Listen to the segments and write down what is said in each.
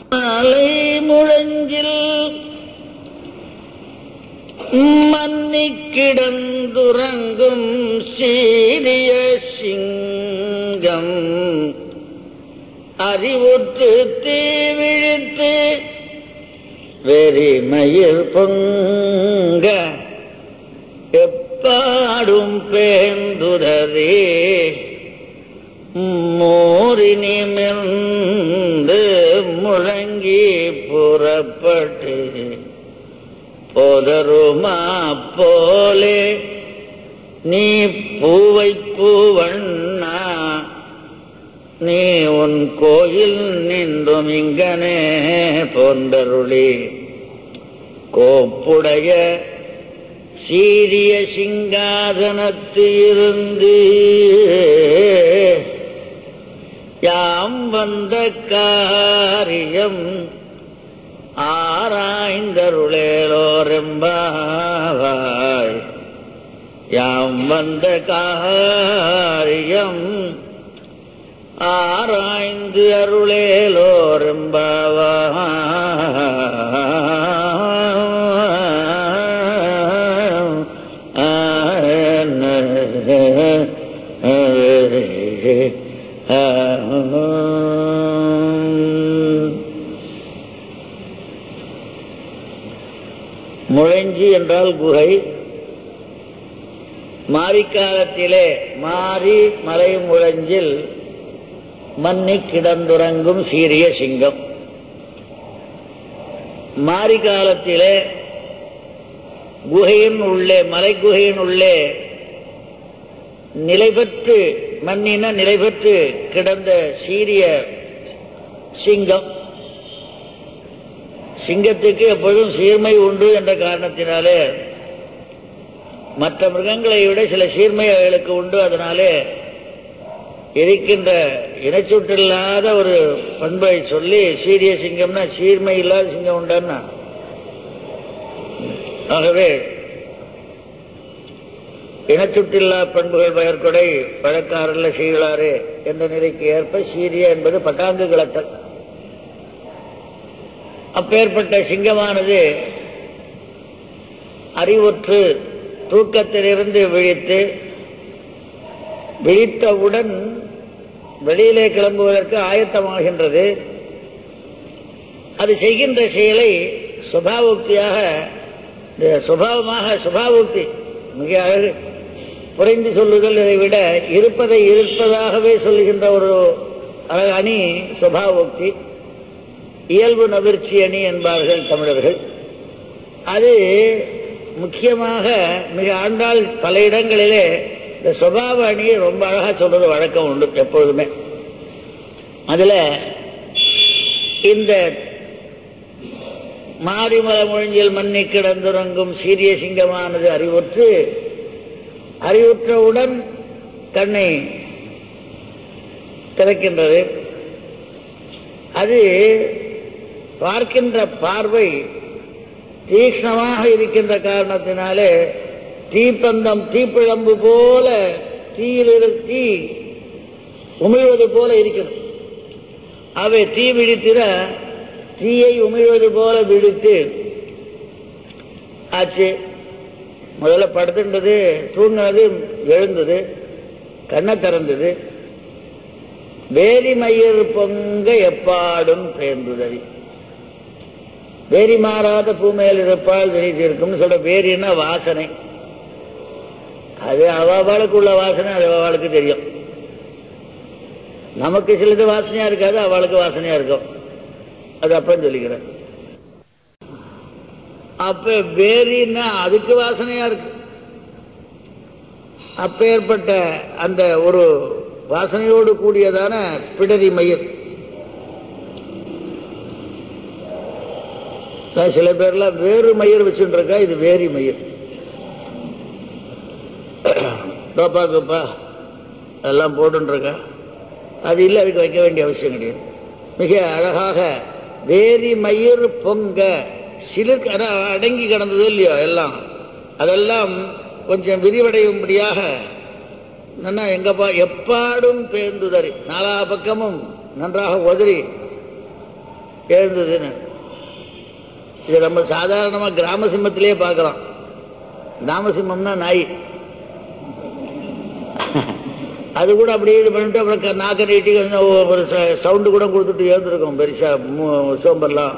மலை முழஞ்சில் மன்னி கிடந்துறங்கும் சீரிய சிங்கம் அறிவுற்று தீவிழித்து வெறிமயிர் பொங்க எப்பாடும் பேந்துதரே மோரினிமிர்ந்து முழங்கி புறப்பட்டு போதருமா போலே நீ பூவை பூவண்ணா நீ உன் கோயில் நின்றும் இங்கனே போந்தருளி கோப்புடைய சீரிய சிங்காதனத்து இருந்து யாம் வந்த காரியம் ஆராய்ந்தருளேலோரெம்பாவாய் யாம் வந்த காரியம் ஆராய்ந்து அருளேலோரெம்பாவாய் முழஞ்சி என்றால் குகை மாரிக்காலத்திலே மாரி மலை முழஞ்சில் மன்னி கிடந்துறங்கும் சீரிய சிங்கம் மாரி காலத்திலே குகையின் உள்ளே மலை குகையின் உள்ளே நிலை பெற்று மண்ணின நிலை பெற்று கிடந்த சீரிய சிங்கம் சிங்கத்துக்கு எப்பொழுதும் சீர்மை உண்டு என்ற காரணத்தினாலே மற்ற மிருகங்களை விட சில சீர்மை அவைகளுக்கு உண்டு அதனாலே இருக்கின்ற இனச்சுற்றில்லாத ஒரு பண்பை சொல்லி சீரிய சிங்கம்னா சீர்மை இல்லாத சிங்கம் உண்டான்னா ஆகவே இனச்சுற்றில்லா பண்புகள் பெயர்கொடை பழக்காரல்ல சீகளாறு என்ற நிலைக்கு ஏற்ப சீரிய என்பது பட்டாங்கு கிளத்தல் அப்பேற்பட்ட சிங்கமானது அறிவுற்று தூக்கத்திலிருந்து விழித்து விழித்தவுடன் வெளியிலே கிளம்புவதற்கு ஆயத்தமாகின்றது அது செய்கின்ற செயலை சுபாவுக்தியாக இந்த சுபாவமாக சுபாவுக்தி மிக அழகு புரிந்து சொல்லுதல் இதை விட இருப்பதை இருப்பதாகவே சொல்லுகின்ற ஒரு அழகு அணி சுபாவுக்தி இயல்பு நவிர்ச்சி அணி என்பார்கள் தமிழர்கள் அது முக்கியமாக மிக ஆண்டால் பல இடங்களிலே இந்த சுபாவ அணியை ரொம்ப அழகா சொல்றது வழக்கம் உண்டு எப்பொழுதுமே அதுல இந்த மாரிமல முழஞ்சில் மண்ணி கிடந்துறங்கும் சீரிய சிங்கமானது அறிவுற்று அறிவுற்றவுடன் கண்ணை திறக்கின்றது அது பார்க்கின்ற பார்வை தீக்ஷ்ணமாக இருக்கின்ற காரணத்தினாலே தீப்பந்தம் தீப்பிழம்பு போல தீயில் தீ உமிழ்வது போல இருக்கிறது அவை தீ விழித்திட தீயை உமிழ்வது போல விழித்து ஆச்சு முதல்ல படுத்துன்றது தூங்கினது எழுந்தது கண்ணை திறந்தது வேலி மயிர் பொங்க எப்பாடும் பேர்ந்துதறி வேரி மாறாத பூமையில் இருப்பால் விரித்திருக்கும்னு சொல்ற வேரின்னா வாசனை அது அவளுக்குள்ள வாசனை அது அவளுக்கு தெரியும் நமக்கு சிலது வாசனையா இருக்காது அவளுக்கு வாசனையா இருக்கும் அது அப்புறம் சொல்லிக்கிறேன் அப்ப வேரின்னா அதுக்கு வாசனையா இருக்கு அப்பேற்பட்ட அந்த ஒரு வாசனையோடு கூடியதான பிடரி மயிர் அதான் சில பேர்லாம் வேறு மயிர் வச்சுட்டு இருக்கா இது வேரி மயிர் டோப்பா கோப்பா எல்லாம் போட்டுருக்கா அது இல்லை அதுக்கு வைக்க வேண்டிய அவசியம் கிடையாது மிக அழகாக வேரி மயிர் பொங்க சிலிர் அதான் அடங்கி கிடந்தது இல்லையோ எல்லாம் அதெல்லாம் கொஞ்சம் விரிவடையும்படியாக என்ன எங்கப்பா எப்பாடும் பேர்ந்துதறி நாலா பக்கமும் நன்றாக உதறி எழுந்ததுன்னு இது நம்ம சாதாரணமாக கிராம சிம்மத்திலே பார்க்கலாம் கிராம சிம்மம்னா நாய் அது கூட அப்படியே இது பண்ணிட்டு அப்புறம் க- நாக்க நீட்டி கொஞ்சம் ஒ- ஒரு சவுண்டு கூட கொடுத்துட்டு எழுந்திருக்கும் பெருசா மூ- சோம்பெல்லாம்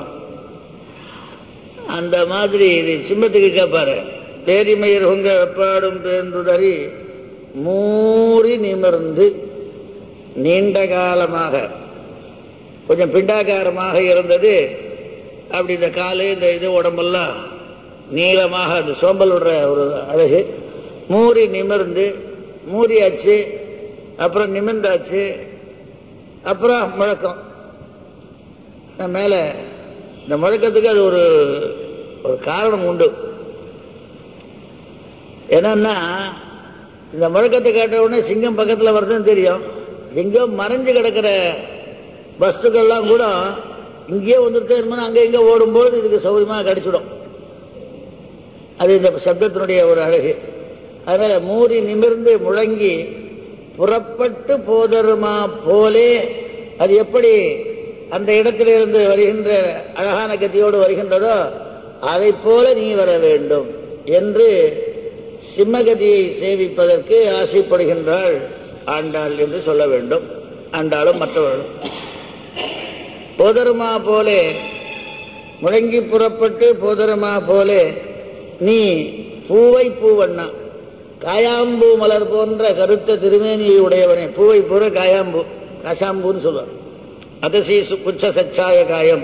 அந்த மாதிரி இது சிம்மத்துக்கு கேட்பாரு பேரிமயிர் உங்க வெப்பாடும் பேர்ந்துதறி மூறி நிமிர்ந்து நீண்ட காலமாக கொஞ்சம் பிண்டாகாரமாக இருந்தது அப்படி இந்த காலு இந்த இது உடம்பெல்லாம் நீளமாக அந்த சோம்பல் விடுற ஒரு அழகு மூறி நிமிர்ந்து மூறியாச்சு அப்புறம் நிமிர்ந்தாச்சு அப்புறம் முழக்கம் நான் மேலே இந்த முழக்கத்துக்கு அது ஒரு ஒரு காரணம் உண்டு என்னன்னா இந்த முழக்கத்தை கேட்ட உடனே சிங்கம் பக்கத்தில் வருதுன்னு தெரியும் எங்கேயோ மறைஞ்சு கிடக்கிற பஸ்ஸுகள்லாம் கூட இங்கேயே வந்துட்டு இருந்தோம் அங்கே இங்கே ஓடும்போது இதுக்கு சௌகரியமாக கிடைச்சிடும் அது இந்த சப்தத்தினுடைய ஒரு அழகு அதனால மூடி நிமிர்ந்து முழங்கி புறப்பட்டு போதருமா போலே அது எப்படி அந்த இடத்திலிருந்து வருகின்ற அழகான கத்தியோடு வருகின்றதோ அதைப் போல நீ வர வேண்டும் என்று சிம்மகதியை சேவிப்பதற்கு ஆசைப்படுகின்றாள் ஆண்டாள் என்று சொல்ல வேண்டும் ஆண்டாளும் மற்றவர்களும் போதருமா போலே முழங்கி புறப்பட்டு போதருமா போலே நீ பூவை பூவண்ணா காயாம்பூ மலர் போன்ற கருத்த திருமேனியை உடையவனே பூவை பூர காயாம்பூ காசாம்பூன்னு சொல்லுவார் அதசி குச்ச சச்சாய காயம்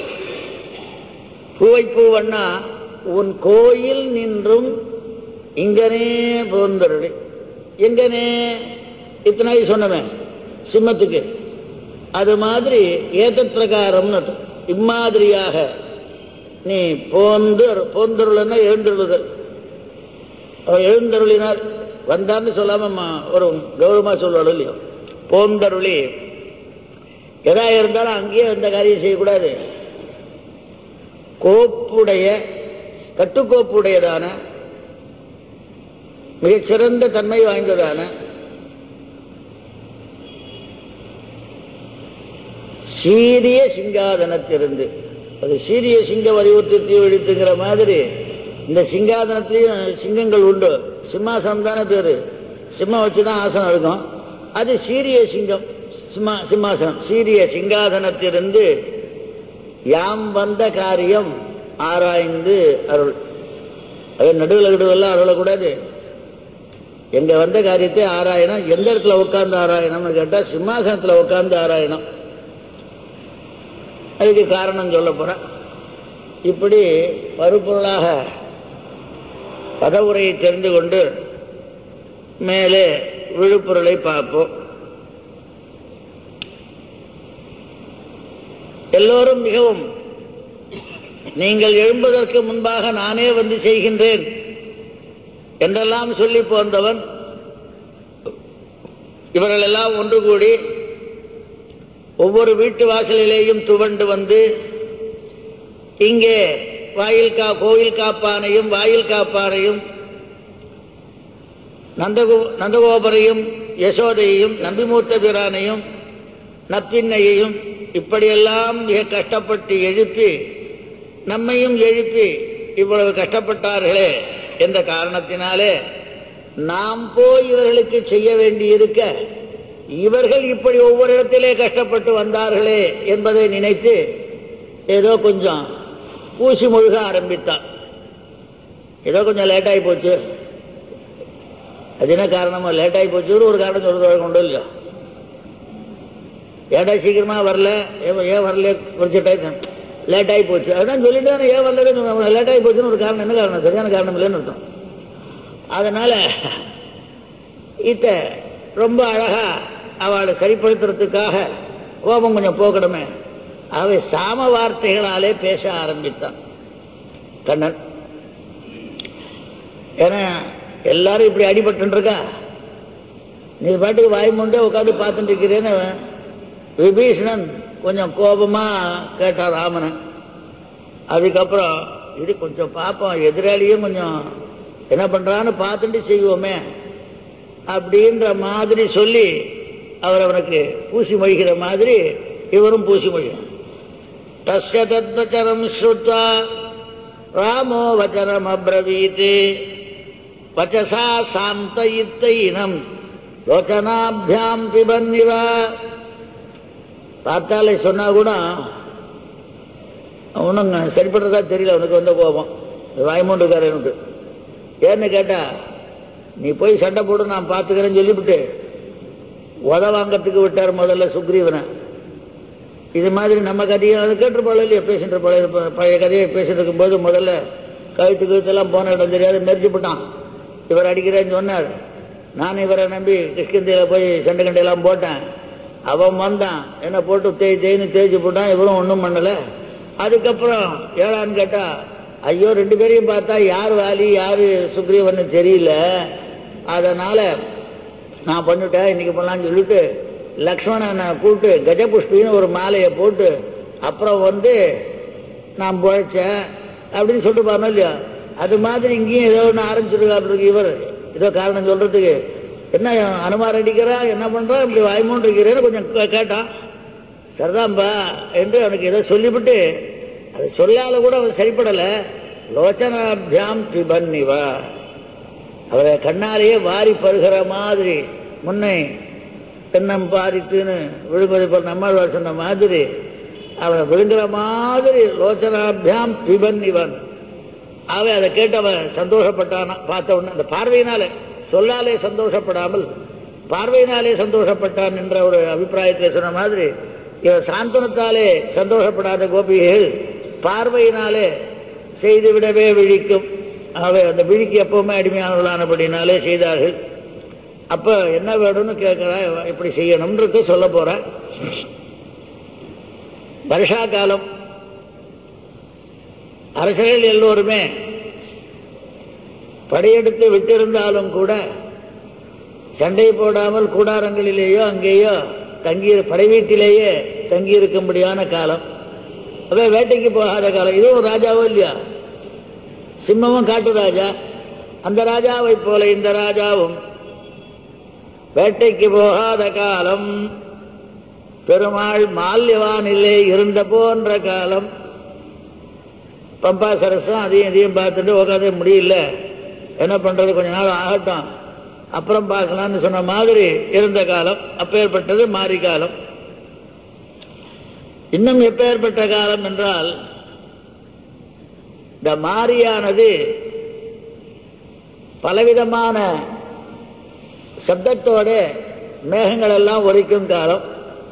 பூவை பூவண்ணா உன் கோயில் நின்றும் இங்கனே போந்தருளி எங்கனே இத்தனை சொன்னமே சிம்மத்துக்கு அது மாதிரி ஏதத் பிரகாரம்னு அர்த்தம். இம்மாதிரியாக நீ போந்து போந்தருளன்னா எழுந்தருளுதல் அவர் எழுந்தருளினார் வந்தான்னு சொல்லாம ம- ஒரு கௌரவமா சொல்வாள் இல்லையோ போந்தருளி எதா இருந்தாலும் அங்கேயே இந்த காரியம் செய்யக்கூடாது கோப்புடைய கட்டுக்கோப்புடையதான மிகச்சிறந்த தன்மை வாய்ந்ததான சீரிய சிங்காதனத்திலிருந்து அது சீரிய சிங்க வலியுறுத்தி வெடித்துங்கிற மாதிரி இந்த சிங்காதனத்திலையும் சிங்கங்கள் உண்டு சிம்மாசனம் தானே பேரு சிம்மம் வச்சு தான் ஆசனம் இருக்கும் அது சீரிய சிங்கம் சிம்மா சிம்மாசனம் சீரிய சிங்காதனத்திலிருந்து யாம் வந்த காரியம் ஆராய்ந்து அருள் அது நடுவில் நடுவெல்லாம் அருளக்கூடாது எங்க வந்த காரியத்தை ஆராயணும் எந்த இடத்துல உட்கார்ந்து ஆராயணும்னு கேட்டா சிம்மாசனத்துல உட்கார்ந்து ஆராயணும் அதுக்கு காரணம் சொல்ல போறேன் இப்படி பருப்பொருளாக பதவுரையை தெரிந்து கொண்டு மேலே விழுப்பொருளை பார்ப்போம் எல்லோரும் மிகவும் நீங்கள் எழும்பதற்கு முன்பாக நானே வந்து செய்கின்றேன் என்றெல்லாம் சொல்லி போந்தவன் இவர்கள் எல்லாம் ஒன்று கூடி ஒவ்வொரு வீட்டு வாசலிலேயும் துவண்டு வந்து இங்கே வாயில் கா கோயில் காப்பானையும் வாயில் காப்பானையும் நந்தகோ நந்தகோபரையும் யசோதையையும் நம்பிமூர்த்த பிரானையும் நப்பின்னையையும் இப்படியெல்லாம் மிக கஷ்டப்பட்டு எழுப்பி நம்மையும் எழுப்பி இவ்வளவு கஷ்டப்பட்டார்களே என்ற காரணத்தினாலே நாம் போய் இவர்களுக்கு செய்ய வேண்டியிருக்க இவர்கள் இப்படி ஒவ்வொரு இடத்திலே கஷ்டப்பட்டு வந்தார்களே என்பதை நினைத்து ஏதோ கொஞ்சம் பூசி முழுக ஆரம்பித்தான் ஏதோ கொஞ்சம் லேட்டாகி போச்சு அது என்ன காரணமா லேட்டாகி போச்சுன்னு ஒரு காரணம் சொல்றது வழக்கம் உண்டு இல்லையோ ஏடா சீக்கிரமா வரல ஏன் ஏன் வரல குறிச்ச டைம் லேட் ஆகி போச்சு அதான் சொல்லிட்டு தானே ஏன் வரல லேட் ஆகி போச்சுன்னு ஒரு காரணம் என்ன காரணம் சரியான காரணம் இல்லைன்னு அர்த்தம் அதனால இத்த ரொம்ப அழகா அவளை சரிப்படுத்துறதுக்காக கோபம் கொஞ்சம் போக்கணுமே அவை சாம வார்த்தைகளாலே பேச ஆரம்பித்தான் கண்ணன் ஏன்னா எல்லாரும் இப்படி அடிபட்டு இருக்கா நீ பாட்டுக்கு வாய் முண்டே உட்காந்து பார்த்துட்டு இருக்கிறேன்னு விபீஷணன் கொஞ்சம் கோபமா கேட்டான் ராமனை அதுக்கப்புறம் இது கொஞ்சம் பார்ப்போம் எதிராளியும் கொஞ்சம் என்ன பண்றான்னு பார்த்துட்டு செய்வோமே அப்படின்ற மாதிரி சொல்லி அவர் அவனுக்கு பூசி மொழிகிற மாதிரி இவரும் பூசி மொழியும் தஸ்ய தத்வச்சரம் ஸ்ருத்வா ராமோ வச்சனமப்ரவீத் வச்சசா சாந்தயித்தைனம் லோச்சனாபியாம் பிபன்னிவ பார்த்தாலே சொன்னா கூட அவனுங்க சரிப்படுறதா தெரியல அவனுக்கு வந்த கோபம் வாய்மூண்டுக்காரனுக்கு ஏன்னு கேட்டா நீ போய் சண்டை போடு நான் பார்த்துக்கிறேன்னு சொல்லிவிட்டு உத வாங்கறதுக்கு விட்டார் முதல்ல சுக்ரீவனை இது மாதிரி நம்ம கதையை அது கேட்டிருப்பாள் இல்லையா பேசிட்டு பழைய பழைய கதையை பேசிட்டு இருக்கும்போது முதல்ல கழுத்து கழுத்தெல்லாம் போன இடம் தெரியாது மெரிச்சு போட்டான் இவர் அடிக்கிறேன்னு சொன்னார் நான் இவரை நம்பி கிஷ்கிந்தையில் போய் சண்டை கண்டையெல்லாம் போட்டேன் அவன் வந்தான் என்னை போட்டு தேய் தேய்னு தேய்ச்சி போட்டான் இவரும் ஒன்றும் பண்ணலை அதுக்கப்புறம் ஏழான்னு கேட்டா ஐயோ ரெண்டு பேரையும் பார்த்தா யார் வாலி யார் சுக்ரீவன்னு தெரியல அதனால நான் பண்ணிட்டேன் இன்னைக்கு பண்ணலான்னு சொல்லிட்டு லக்ஷ்மணனை கூப்பிட்டு கஜபுஷ்பின்னு ஒரு மாலையை போட்டு அப்புறம் வந்து நான் பிழைச்சேன் அப்படின்னு சொல்லிட்டு பாருங்க இல்லையா அது மாதிரி இங்கேயும் ஏதோ ஒன்று ஆரம்பிச்சிருக்காரு இவர் ஏதோ காரணம் சொல்றதுக்கு என்ன அனுமார் அடிக்கிறா என்ன பண்றா இப்படி வாய்மூன் இருக்கிறேன்னு கொஞ்சம் கே- கேட்டான் சரிதான்பா என்று அவனுக்கு ஏதோ சொல்லிவிட்டு அது சொல்லால கூட அவன் சரிப்படலை லோச்சனாபியாம் பிபன்னிவா அவரை கண்ணாலேயே வாரி பருகிற மாதிரி முன்னை தென்னம் பாரித்துன்னு விழுங்குவது போல் நம்மாழ்வார் சொன்ன மாதிரி அவனை விழுங்குற மாதிரி லோச்சனாபியாம் பிபன் இவன் அவன் அதை கேட்டு அவன் சந்தோஷப்பட்டானா பார்த்த உடனே அந்த பார்வையினாலே சொல்லாலே சந்தோஷப்படாமல் பார்வையினாலே சந்தோஷப்பட்டான் என்ற ஒரு அபிப்பிராயத்தை சொன்ன மாதிரி இவன் சாந்தனத்தாலே சந்தோஷப்படாத கோபிகைகள் பார்வையினாலே செய்துவிடவே விழிக்கும் ஆகவே அந்த விழிக்கு எப்பவுமே அடிமையானவர்களானபடினாலே செய்தார்கள் அப்ப என்ன வேணும்னு கேட்கிறா இப்படி செய்யணும்ன்றத சொல்ல போற வருஷா காலம் அரசர்கள் எல்லோருமே படையெடுத்து விட்டிருந்தாலும் கூட சண்டை போடாமல் கூடாரங்களிலேயோ அங்கேயோ தங்கி படை வீட்டிலேயே தங்கியிருக்கும்படியான காலம் அதே வேட்டைக்கு போகாத காலம் இதுவும் ராஜாவோ இல்லையா சிம்மமும் காட்டு ராஜா அந்த ராஜாவை போல இந்த ராஜாவும் வேட்டைக்கு போகாத காலம் பெருமாள் மால்யவானிலே இருந்த போன்ற காலம் பம்பா சரசம் அதையும் இதையும் பார்த்துட்டு உட்காந்து முடியல என்ன பண்றது கொஞ்ச நாள் ஆகட்டும் அப்புறம் பார்க்கலாம்னு சொன்ன மாதிரி இருந்த காலம் அப்பேற்பட்டது மாரி காலம் இன்னும் எப்பேற்பட்ட காலம் என்றால் இந்த மாரியானது பலவிதமான சப்தத்தோட மேகங்கள் எல்லாம் ஒலிக்கும் காலம்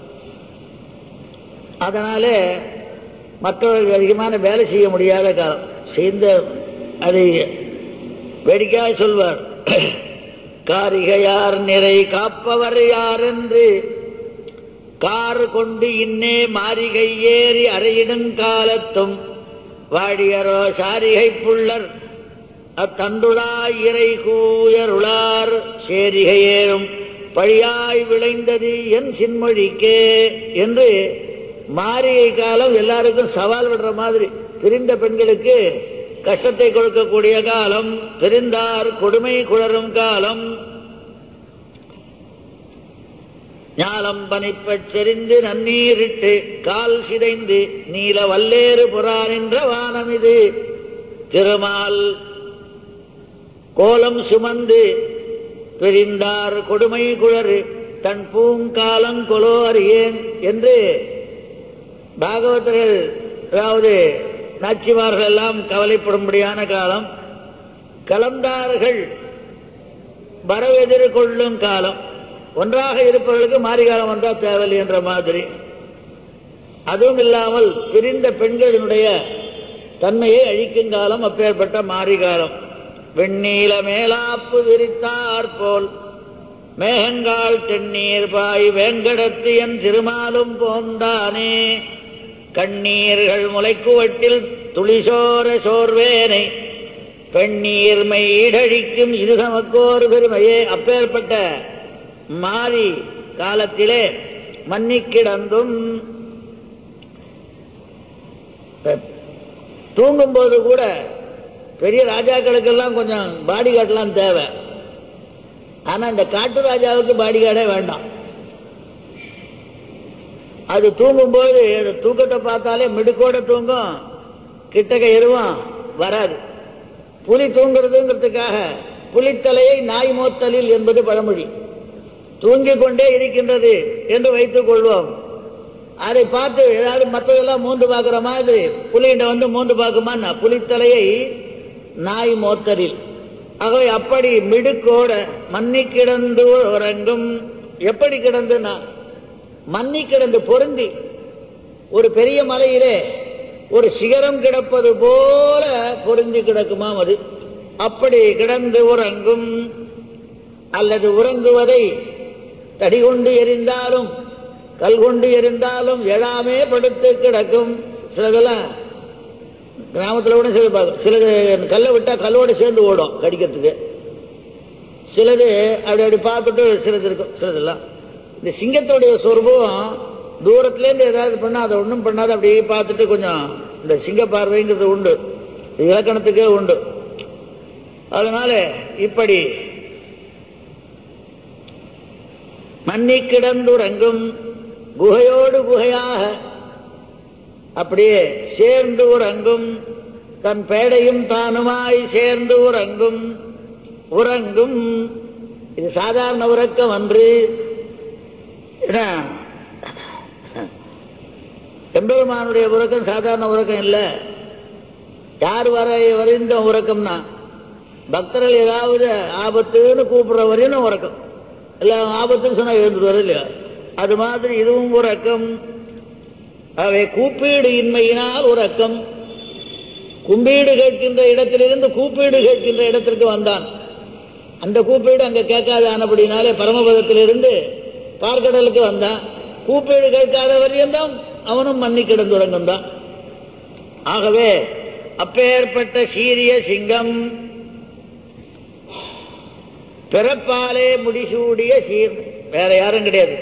அதனால மற்றவர்களுக்கு அதிகமான வேலை செய்ய முடியாத காலம் செய்த அதை வேடிக்கையாக சொல்வார் காரிகையார் நிறை காப்பவர் யார் என்று கார் கொண்டு இன்னே மாரிகை ஏறி அறையிடுங்காலத்தும் வாடியரோ சாரிகை புள்ளர் அத்தண்டுளாய் இறை கூயருளார் சேரிகை ஏறும் பழியாய் விளைந்தது என் சின்மொழிக்கே என்று மாரிகை காலம் எல்லாருக்கும் சவால் விடுற மாதிரி பிரிந்த பெண்களுக்கு கஷ்டத்தை கொடுக்கக்கூடிய காலம் பிரிந்தார் கொடுமை குளரும் காலம் ஞாலம் பனிப்பச் செறிந்து நன்னீரிட்டு கால் சிதைந்து நீல வல்லேறு புறானின்ற வானம் இது திருமால் கோலம் சுமந்து பிரிந்தார் கொடுமை குழறு தன் பூங்காலம் கொலோ அறியேன் என்று பாகவதர்கள் அதாவது நாச்சிமார்கள் எல்லாம் கவலைப்படும்படியான காலம் கலந்தார்கள் வரவு எதிர்கொள்ளும் காலம் ஒன்றாக இருப்பவர்களுக்கு மாறி காலம் வந்தா தேவையில்லை என்ற மாதிரி அதுவும் இல்லாமல் பிரிந்த பெண்களினுடைய தன்மையை அழிக்கும் காலம் அப்பேற்பட்ட மாறி காலம் வெண்ணீல மேலாப்பு விரித்தார் போல் மேகங்கால் தென்னீர் பாய் வேங்கடத்து என் திருமாலும் போந்தானே கண்ணீர்கள் முளைக்குவட்டில் துளிசோர சோர்வேனை பெண்ணீர்மை ஈடழிக்கும் இருகமக்கோர் பெருமையே அப்பேற்பட்ட மாறி காலத்திலே மன்னி கிடந்தும் தூங்கும்போது கூட பெரிய ராஜாக்களுக்கெல்லாம் கொஞ்சம் பாடி கார்டெல்லாம் தேவை ஆனா இந்த காட்டு ராஜாவுக்கு பாடி கார்டே வேண்டாம் அது தூங்கும்போது அது தூக்கத்தை பார்த்தாலே மிடுக்கோட தூங்கும் கிட்டக்க எதுவும் வராது புலி தூங்குறதுங்கிறதுக்காக புலித்தலையை நாய் மோத்தலில் என்பது பழமொழி தூங்கிக் கொண்டே இருக்கின்றது என்று வைத்துக் கொள்வோம் அதை பார்த்து ஏதாவது மற்றதெல்லாம் மூந்து பார்க்குற மாதிரி புலிகிட்ட வந்து மூந்து பார்க்குமா புலித்தலையை நாய் மோத்தலில் ஆகவே அப்படி மிடுக்கோட மன்னி கிடந்து உறங்கும் எப்படி கிடந்துன்னா மன்னி கிடந்து பொருந்தி ஒரு பெரிய மலையிலே ஒரு சிகரம் கிடப்பது போல பொருந்தி கிடக்குமாம் அது அப்படி கிடந்து உறங்கும் அல்லது உறங்குவதை தடி கொண்டு எரிந்தாலும் கல் கொண்டு எரிந்தாலும் எழாமே படுத்து கிடக்கும் சிலதெல்லாம் கிராமத்தில் கூட சிலது பார்க்கும் சிலது கல்லை விட்டால் கல்லோடு சேர்ந்து ஓடும் கடிக்கிறதுக்கு சிலது அப்படி அப்படி பார்த்துட்டு சிலது இருக்கும் சிலதெல்லாம் இந்த சிங்கத்தோடைய சொருபம் தூரத்துலேருந்து ஏதாவது பண்ணால் அதை ஒன்றும் பண்ணாத அப்படியே பார்த்துட்டு கொஞ்சம் இந்த சிங்க பார்வைங்கிறது உண்டு இது இலக்கணத்துக்கே உண்டு அதனால இப்படி மன்னி கிடந்துறங்கும் குகையோடு குகையாக அப்படியே சேர்ந்து உறங்கும் தன் பேடையும் தானுமாய் சேர்ந்து உறங்கும் உறங்கும் இது சாதாரண உறக்கம் அன்று ஏன்னா, எம்பெருமானுடைய உறக்கம் சாதாரண உறக்கம் இல்லை யார் வர வரைந்த உறக்கம்னா பக்தர்கள் ஏதாவது ஆபத்துன்னு கூப்பிடுற வரையும் உறக்கம் இல்லை ஆபத்துன்னு சொன்னா எழுந்துட்டு இல்லையா அது மாதிரி இதுவும் உறக்கம் அவை கூப்பீடு இன்மையினால் உறக்கம் கும்பீடு கேட்கின்ற இடத்திலிருந்து கூப்பீடு கேட்கின்ற இடத்திற்கு வந்தான் அந்த கூப்பீடு அங்க கேட்காத ஆனபடினாலே பரமபதத்திலிருந்து பார்க்கடலுக்கு வந்தான் கூப்பீடு கேட்காத வரையும் தான் அவனும் மன்னி கிடந்துறங்கும் தான் ஆகவே அப்பேற்பட்ட சீரிய சிங்கம் பிறப்பாலே முடிசூடிய சீர் வேற யாரும் கிடையாது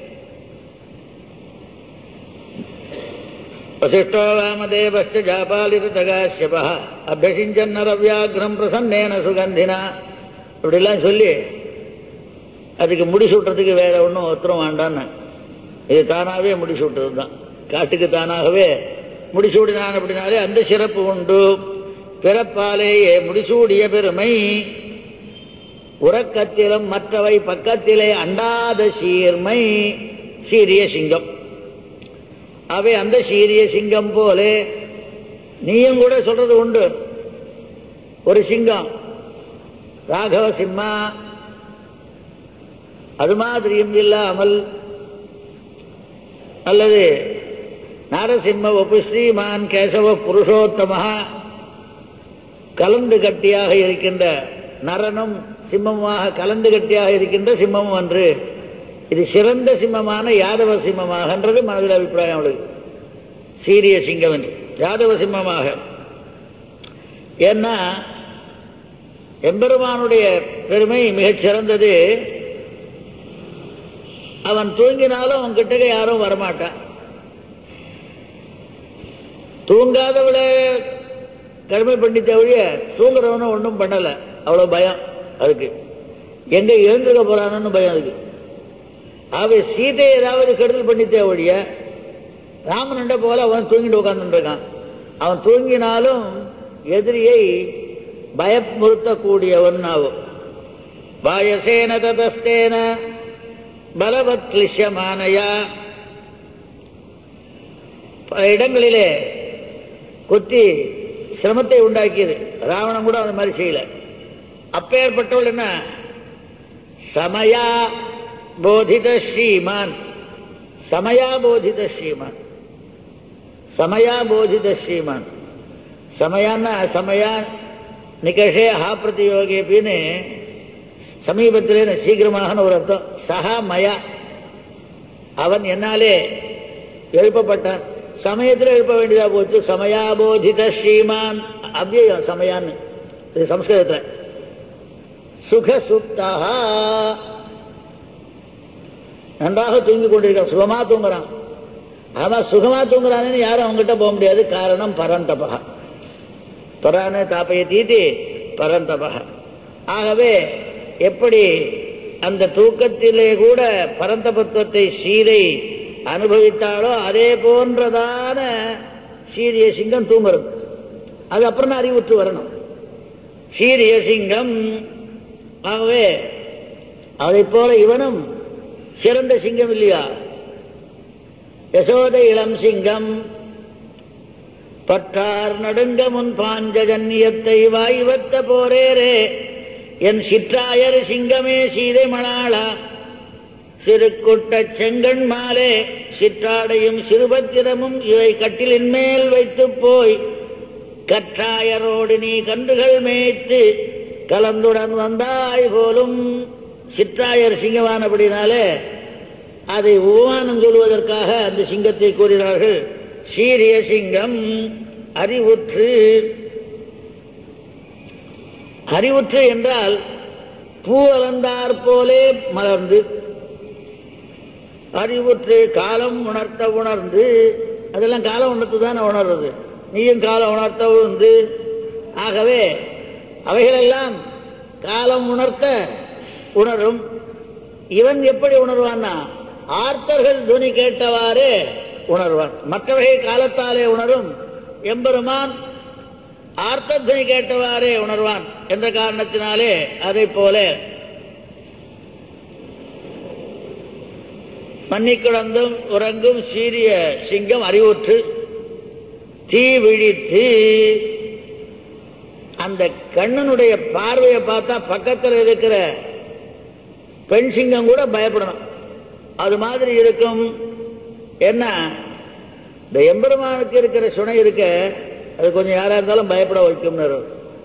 வசிஷ்டோ வாமதேவஸ்ட ஜாபாலிருதகாசியப அபியசிஞ்சன் நரவியாகிரம் பிரசன்னேன சுகந்தினா இப்படிலாம் சொல்லி அதுக்கு முடிசூட்டுறதுக்கு வேற ஒன்றும் ஒருத்தரும் வேண்டான்னு இது தானாகவே முடிசூட்டுறது தான் காட்டுக்கு தானாகவே முடிசூடினான் அப்படின்னாலே அந்த சிறப்பு உண்டு பிறப்பாலேயே முடிசூடிய பெருமை உறக்கத்திலும் மற்றவை பக்கத்திலே அண்டாத சீர்மை சீரிய சிங்கம் அவை அந்த சீரிய சிங்கம் போலே நீயும் கூட சொல்றது உண்டு ஒரு சிங்கம் ராகவ சிம்மா அது மாதிரியும் இல்லாமல் அல்லது நாரசிம்ம ஒப்பு ஸ்ரீமான் கேசவ புருஷோத்தமஹா கலந்து கட்டியாக இருக்கின்ற நரனும் சிம்மமாக கலந்து கட்டியாக இருக்கின்ற சிம்மமும் அன்று இது சிறந்த சிம்மமான யாதவ சிம்மமாகன்றது மனதில் அபிப்பிராயம் அவளுக்கு சீரிய சிங்கம் என்று யாதவ சிம்மமாக ஏன்னா எம்பெருமானுடைய பெருமை மிகச் சிறந்தது அவன் தூங்கினாலும் அவன் கிட்டக்க யாரும் வரமாட்டான் தூங்காதவளை கடமை பண்ணித்த ஒழிய தூங்குறவனும் ஒன்றும் பண்ணலை அவ்வளோ பயம் அதுக்கு எங்க எழுந்திருக்க போறானு பயம் அதுக்கு ஆகவே சீதை ஏதாவது கெடுதல் பண்ணித்தே ஒழிய ராமனண்ட போல அவன் தூங்கிட்டு உட்கார்ந்துட்டு இருக்கான் அவன் தூங்கினாலும் எதிரியை பயமுறுத்தக்கூடியவன் ஆகும் வாயசேன ததஸ்தேன பலவத் கிளிஷமானயா பல இடங்களிலே கொத்தி சிரமத்தை உண்டாக்கியது ராவணன் கூட அந்த மாதிரி செய்யல அப்பேற்பட்டவள் என்ன சமயா போதித ஸ்ரீமான் சமயா போதித ஸ்ரீமான் சமயா போதித ஸ்ரீமான் சமயான்னா சமயா நிகஷே ஹா பிரதியோகின்னு சமீபத்திலே சீக்கிரமாக ஒரு அர்த்தம் சஹா மயா அவன் என்னாலே எழுப்பப்பட்டான் சமயத்தில் எழுப்ப வேண்டியதா போச்சு சமயாபோதித ஸ்ரீமான் அவ்வியம் சமயான்னு இது சம்ஸ்கிருதத்தில் சுகசுப்தா நன்றாக தூங்கி கொண்டிருக்கான் சுகமா தூங்குறான் அவன் சுகமா தூங்குறான்னு யாரும் அவங்ககிட்ட போக முடியாது காரணம் பரந்தபா பரான தாப்பையை தீட்டி பரந்தபா ஆகவே எப்படி அந்த தூக்கத்திலே கூட பரந்தபத்துவத்தை சீரை அனுபவித்தாலோ அதே போன்றதான சீரிய சிங்கம் தூங்குறது அது அப்புறம் தான் அறிவுற்று வரணும் சீரிய சிங்கம் ஆகவே அதை போல இவனும் சிறந்த சிங்கம் இல்லையா யசோத இளம் சிங்கம் பற்றார் நடுங்க முன் பாஞ்ச ஜன்னியத்தை வாய்வத்த போரேரே என் சிற்றாயர் சிங்கமே சீதை மணாளா சிறுகுட்ட செங்கண் மாலே சிற்றாடையும் சிறுபத்திரமும் இவை கட்டிலின் மேல் வைத்து போய் கற்றாயரோடு நீ கன்றுகள் மேய்த்து கலந்துடன் வந்தாய் போலும் சிற்றாயர் சிங்கமானபடினாலே அதை உபமானம் சொல்வதற்காக அந்த சிங்கத்தை கூறினார்கள் சீரிய சிங்கம் அறிவுற்று அறிவுற்று என்றால் பூ அலந்தார் போலே மலர்ந்து அறிவுற்று காலம் உணர்த்த உணர்ந்து அதெல்லாம் காலம் உணர்த்து தானே உணர்றது நீயும் காலம் உணர்த்த உணர்ந்து ஆகவே அவைகளெல்லாம் காலம் உணர்த்த உணரும் இவன் எப்படி உணர்வான்னா ஆர்த்தர்கள் துணி கேட்டவாறே உணர்வான் மற்றவர்கள் காலத்தாலே உணரும் எம்பெருமான் ஆர்த்த துணி கேட்டவாறே உணர்வான் என்ற காரணத்தினாலே அதை போல மன்னிக்கிடந்தும் உறங்கும் சீரிய சிங்கம் அறிவுற்று தீ விழித்து அந்த கண்ணனுடைய பார்வையை பார்த்தா பக்கத்தில் இருக்கிற பெண் சிங்கம் கூட பயப்படணும் அது மாதிரி இருக்கும் என்ன இந்த எம்பெருமானுக்கு இருக்கிற சுனை இருக்க அது கொஞ்சம் யாரா இருந்தாலும் பயப்பட வைக்கும்னு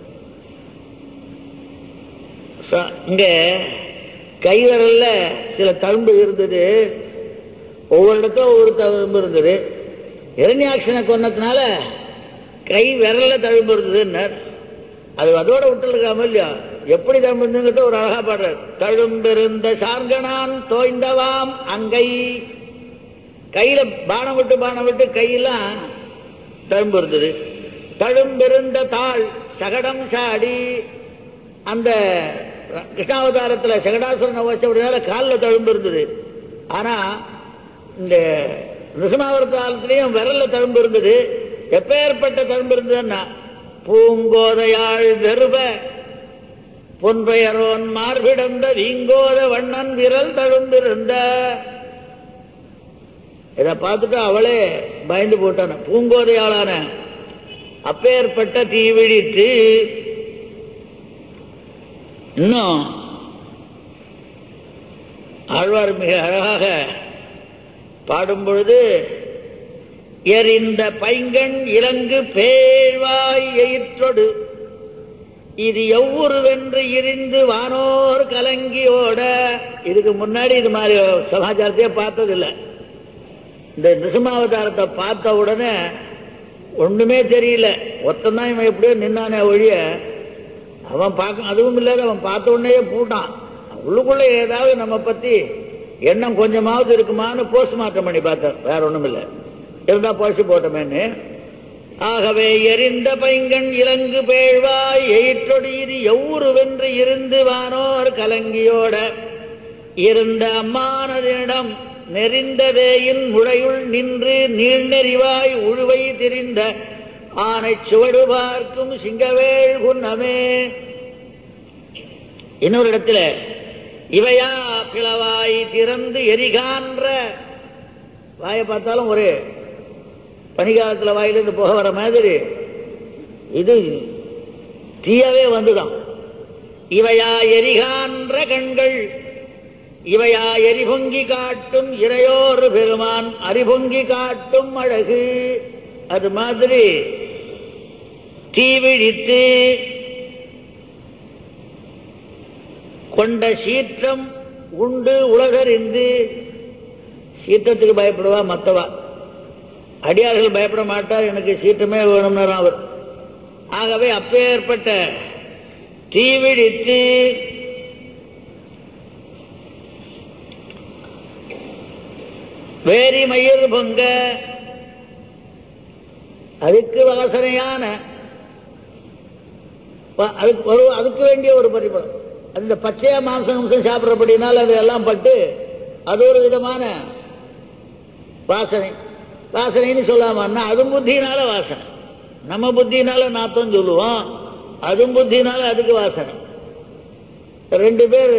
ச- இங்க கைவிரல்ல சில தழும்பு இருந்தது ஒவ்வொரு இடத்துல ஒவ்வொரு தழும்பு இருந்தது இரண்யாட்சனை கொன்னதுனால கை விரல்ல தழும்பு இருந்ததுன்னார் அது அதோட விட்டுருக்காம இல்லையா எப்படி தழும்பு இருந்துங்கிறத ஒரு அழகா பாடுறார் தழும்பிருந்த சார்கனான் தோய்ந்தவாம் அங்கை கையில பானம் விட்டு பானம் விட்டு கையெல்லாம் தழும்பு இருந்தது தழும்பிருந்த தாள் சகடம் சாடி அந்த கிருஷ்ணாவதாரத்தில் சகடாசுரனை வச்சபடினால காலில் தழும்பு இருந்தது ஆனா இந்த நிருசிமாவதாரத்திலையும் விரல்ல தழும்பு இருந்தது எப்பேற்பட்ட தழும்பு இருந்ததுன்னா பூங்கோதையாள் வெறுப பொன்பெயரோன் மார்பிடந்த வீங்கோத வண்ணன் விரல் தழும்பிருந்த இதை பார்த்துட்டு அவளே பயந்து போட்டான பூங்கோதையாளான அப்பேற்பட்ட தீவிழித்து இன்னும் ஆழ்வார் மிக அழகாக பாடும் பொழுது எரிந்த பைங்கண் இலங்கு பேழ்வாய் எயிற்றொடு இது எவ்வொருவென்று இரிந்து வானோர் கலங்கி ஓட இதுக்கு முன்னாடி இது மாதிரி சமாச்சாரத்தையே பார்த்ததில்லை இந்த நிசமாவதாரத்தை பார்த்த உடனே ஒண்ணுமே தெரியல ஒத்தந்தான் இவன் எப்படியோ நின்னானே ஒழிய அவன் பார்க்க அதுவும் இல்லாத அவன் பார்த்த உடனே பூட்டான் உள்ளுக்குள்ள ஏதாவது நம்ம பத்தி எண்ணம் கொஞ்சமாவது இருக்குமான்னு போஸ்ட்மார்ட்டம் பண்ணி பார்த்தார் வேற ஒண்ணும் இல்லை இருந்தா போச்சு போட்டமேன்னு ஆகவே எரிந்த பைங்கண் இலங்கு பேழ்வாய் எயிற்றொடி இது எவ்வொருவென்று இருந்து வானோர் கலங்கியோட இருந்த அம்மானதினிடம் நெறிந்ததேயின் முழையுள் நின்று நீள்நெறிவாய் உழுவை திரிந்த ஆனை சுவடு பார்க்கும் சிங்கவேள் குன்னமே இன்னொரு இடத்துல இவையா பிளவாய் திறந்து எரிகான்ற வாயை பார்த்தாலும் ஒரு பனிகாலத்துல வாயிலிருந்து புக வர மாதிரி இது தீயவே வந்துதான் இவையா எரிகான்ற கண்கள் இவையா எரிபொங்கி காட்டும் இறையோர் பெருமான் அறிபொங்கி காட்டும் அழகு அது மாதிரி தீவிழித்து கொண்ட சீற்றம் உண்டு உலகறிந்து சீற்றத்துக்கு பயப்படுவா மத்தவா அடியார்கள் பயப்பட மாட்டார் எனக்கு சீற்றமே வேணும்னார் அவர் ஆகவே அப்பேற்பட்ட தீவிழித்து வேரி மயிர் பொங்க அதுக்கு வாசனையான வ- அதுக்கு ஒரு அதுக்கு வேண்டிய ஒரு பரிமளம் அந்த பச்சையா மாംസം அம்சம் சாப்பிட்றபடினால் அது எல்லாம் பட்டு அது ஒரு விதமான வாசனை வாசனைன்னு சொல்லாமன்னா அதுவும் புத்தினால வாசனை நம்ம புத்தினால நாத்தம் சொல்லுவோம் அதுவும் புத்தினால அதுக்கு வாசனை ரெண்டு பேர்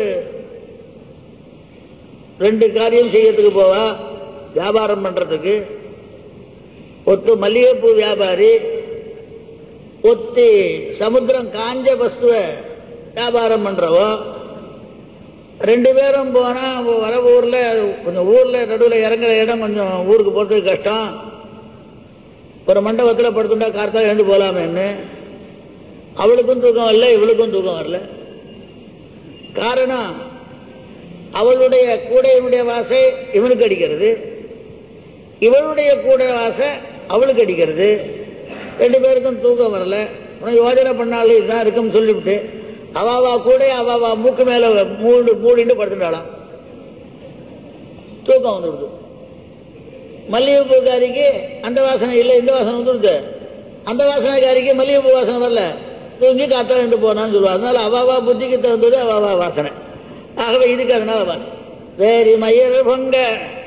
ரெண்டு காரியம் செய்யறதுக்கு போவா வியாபாரம் பண்றதுக்கு ஒத்து மல்லிகைப்பூ வியாபாரி ஒத்தி சமுத்திரம் காஞ்ச வஸ்துவை வியாபாரம் பண்றவோ ரெண்டு பேரும் போனா வர ஊர்ல கொஞ்சம் ஊர்ல நடுவில் இறங்குற இடம் கொஞ்சம் ஊருக்கு போறதுக்கு கஷ்டம் ஒரு மண்டபத்தில் படுத்துட்டா கார்த்தால எழுந்து போலாமேன்னு அவளுக்கும் தூக்கம் வரல இவளுக்கும் தூக்கம் வரல காரணம் அவளுடைய கூடையினுடைய வாசை இவனுக்கு அடிக்கிறது இவளுடைய கூடை வாசை அவளுக்கு அடிக்கிறது ரெண்டு பேருக்கும் தூக்கம் வரல உனக்கு யோஜனை பண்ணாலும் இதுதான் இருக்குன்னு சொல்லிவிட்டு அவாவா கூட அவாவா மூக்கு மேல மூடு மூடிட்டு படுத்துட்டாளாம் தூக்கம் வந்துடுது மல்லிகைப்பூக்காரிக்கு அந்த வாசனை இல்லை இந்த வாசனை வந்துடுது அந்த வாசனைக்காரிக்கு மல்லிகைப்பூ வாசனை வரல தூங்கி காத்தால ரெண்டு போனான்னு சொல்லுவா அதனால அவாவா புத்திக்கு தகுந்தது அவாவா வாசனை ஆகவே இதுக்கு அதனால வாசனை வேரி மயிர் பொங்க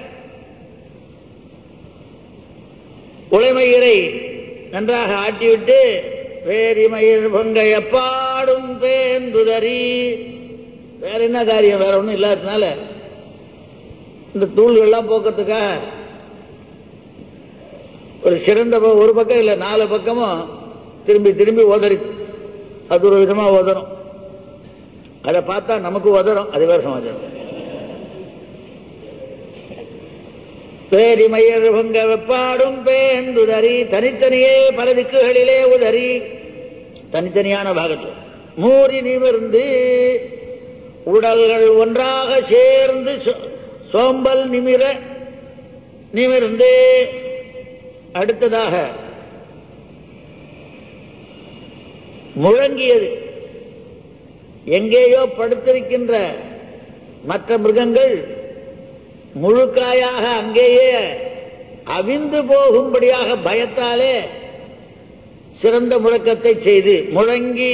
உழைமயிரை நன்றாக ஆட்டிவிட்டு வேரி மயிர் பொங்க எப்பாடும் பேந்துதறி வேற என்ன காரியம் வேற ஒன்றும் இல்லாததுனால இந்த தூள்கள்லாம் போக்குறதுக்காக ஒரு சிறந்த ப- ஒரு பக்கம் இல்லை நாலு பக்கமும் திரும்பி திரும்பி உதறிச்சு அது ஒரு விதமா உதறும் அதை பார்த்தா நமக்கு உதறும் அது வேற சமாச்சாரம் பேரிமயர் பொங்க வெப்பாடும் பேந்துதறி தனித்தனியே பல திக்குகளிலே உதறி தனித்தனியான பாகத்தில் மூறி நிமிர்ந்து உடல்கள் ஒன்றாக சேர்ந்து சோ- சோம்பல் நிமிர நிமிர்ந்து அடுத்ததாக முழங்கியது எங்கேயோ படுத்திருக்கின்ற மற்ற மிருகங்கள் முழுக்காயாக அங்கேயே அவிந்து போகும்படியாக பயத்தாலே சிறந்த முழக்கத்தை செய்து முழங்கி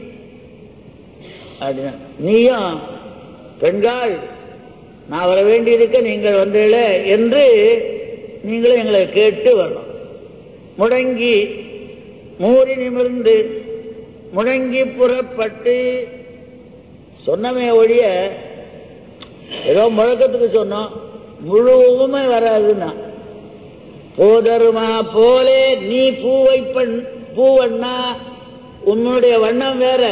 அப்படின்னா, நீயும் பெண்கள் நான் வர வேண்டியிருக்க நீங்கள் வந்தீங்கள என்று நீங்களும் எங்களை கேட்டு வரணும் முடங்கி மூறி நிமிர்ந்து முழங்கி புறப்பட்டு சொன்னமே ஒழிய ஏதோ முழக்கத்துக்கு சொன்னோம் முழுவதுமே வராதுன்னா போதருமா போலே நீ பூவை பெண் பூவண்ணா உன்னுடைய வண்ணம் வேற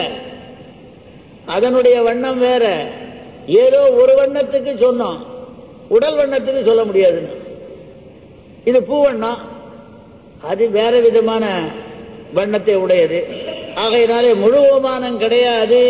அதனுடைய வண்ணம் வேற ஏதோ ஒரு வண்ணத்துக்கு சொன்னோம் உடல் வண்ணத்துக்கு சொல்ல முடியாதுன்னு இது பூவண்ணம் அது வேற விதமான வண்ணத்தை உடையது ஆகையினாலே முழு ஓமானம் கிடையாது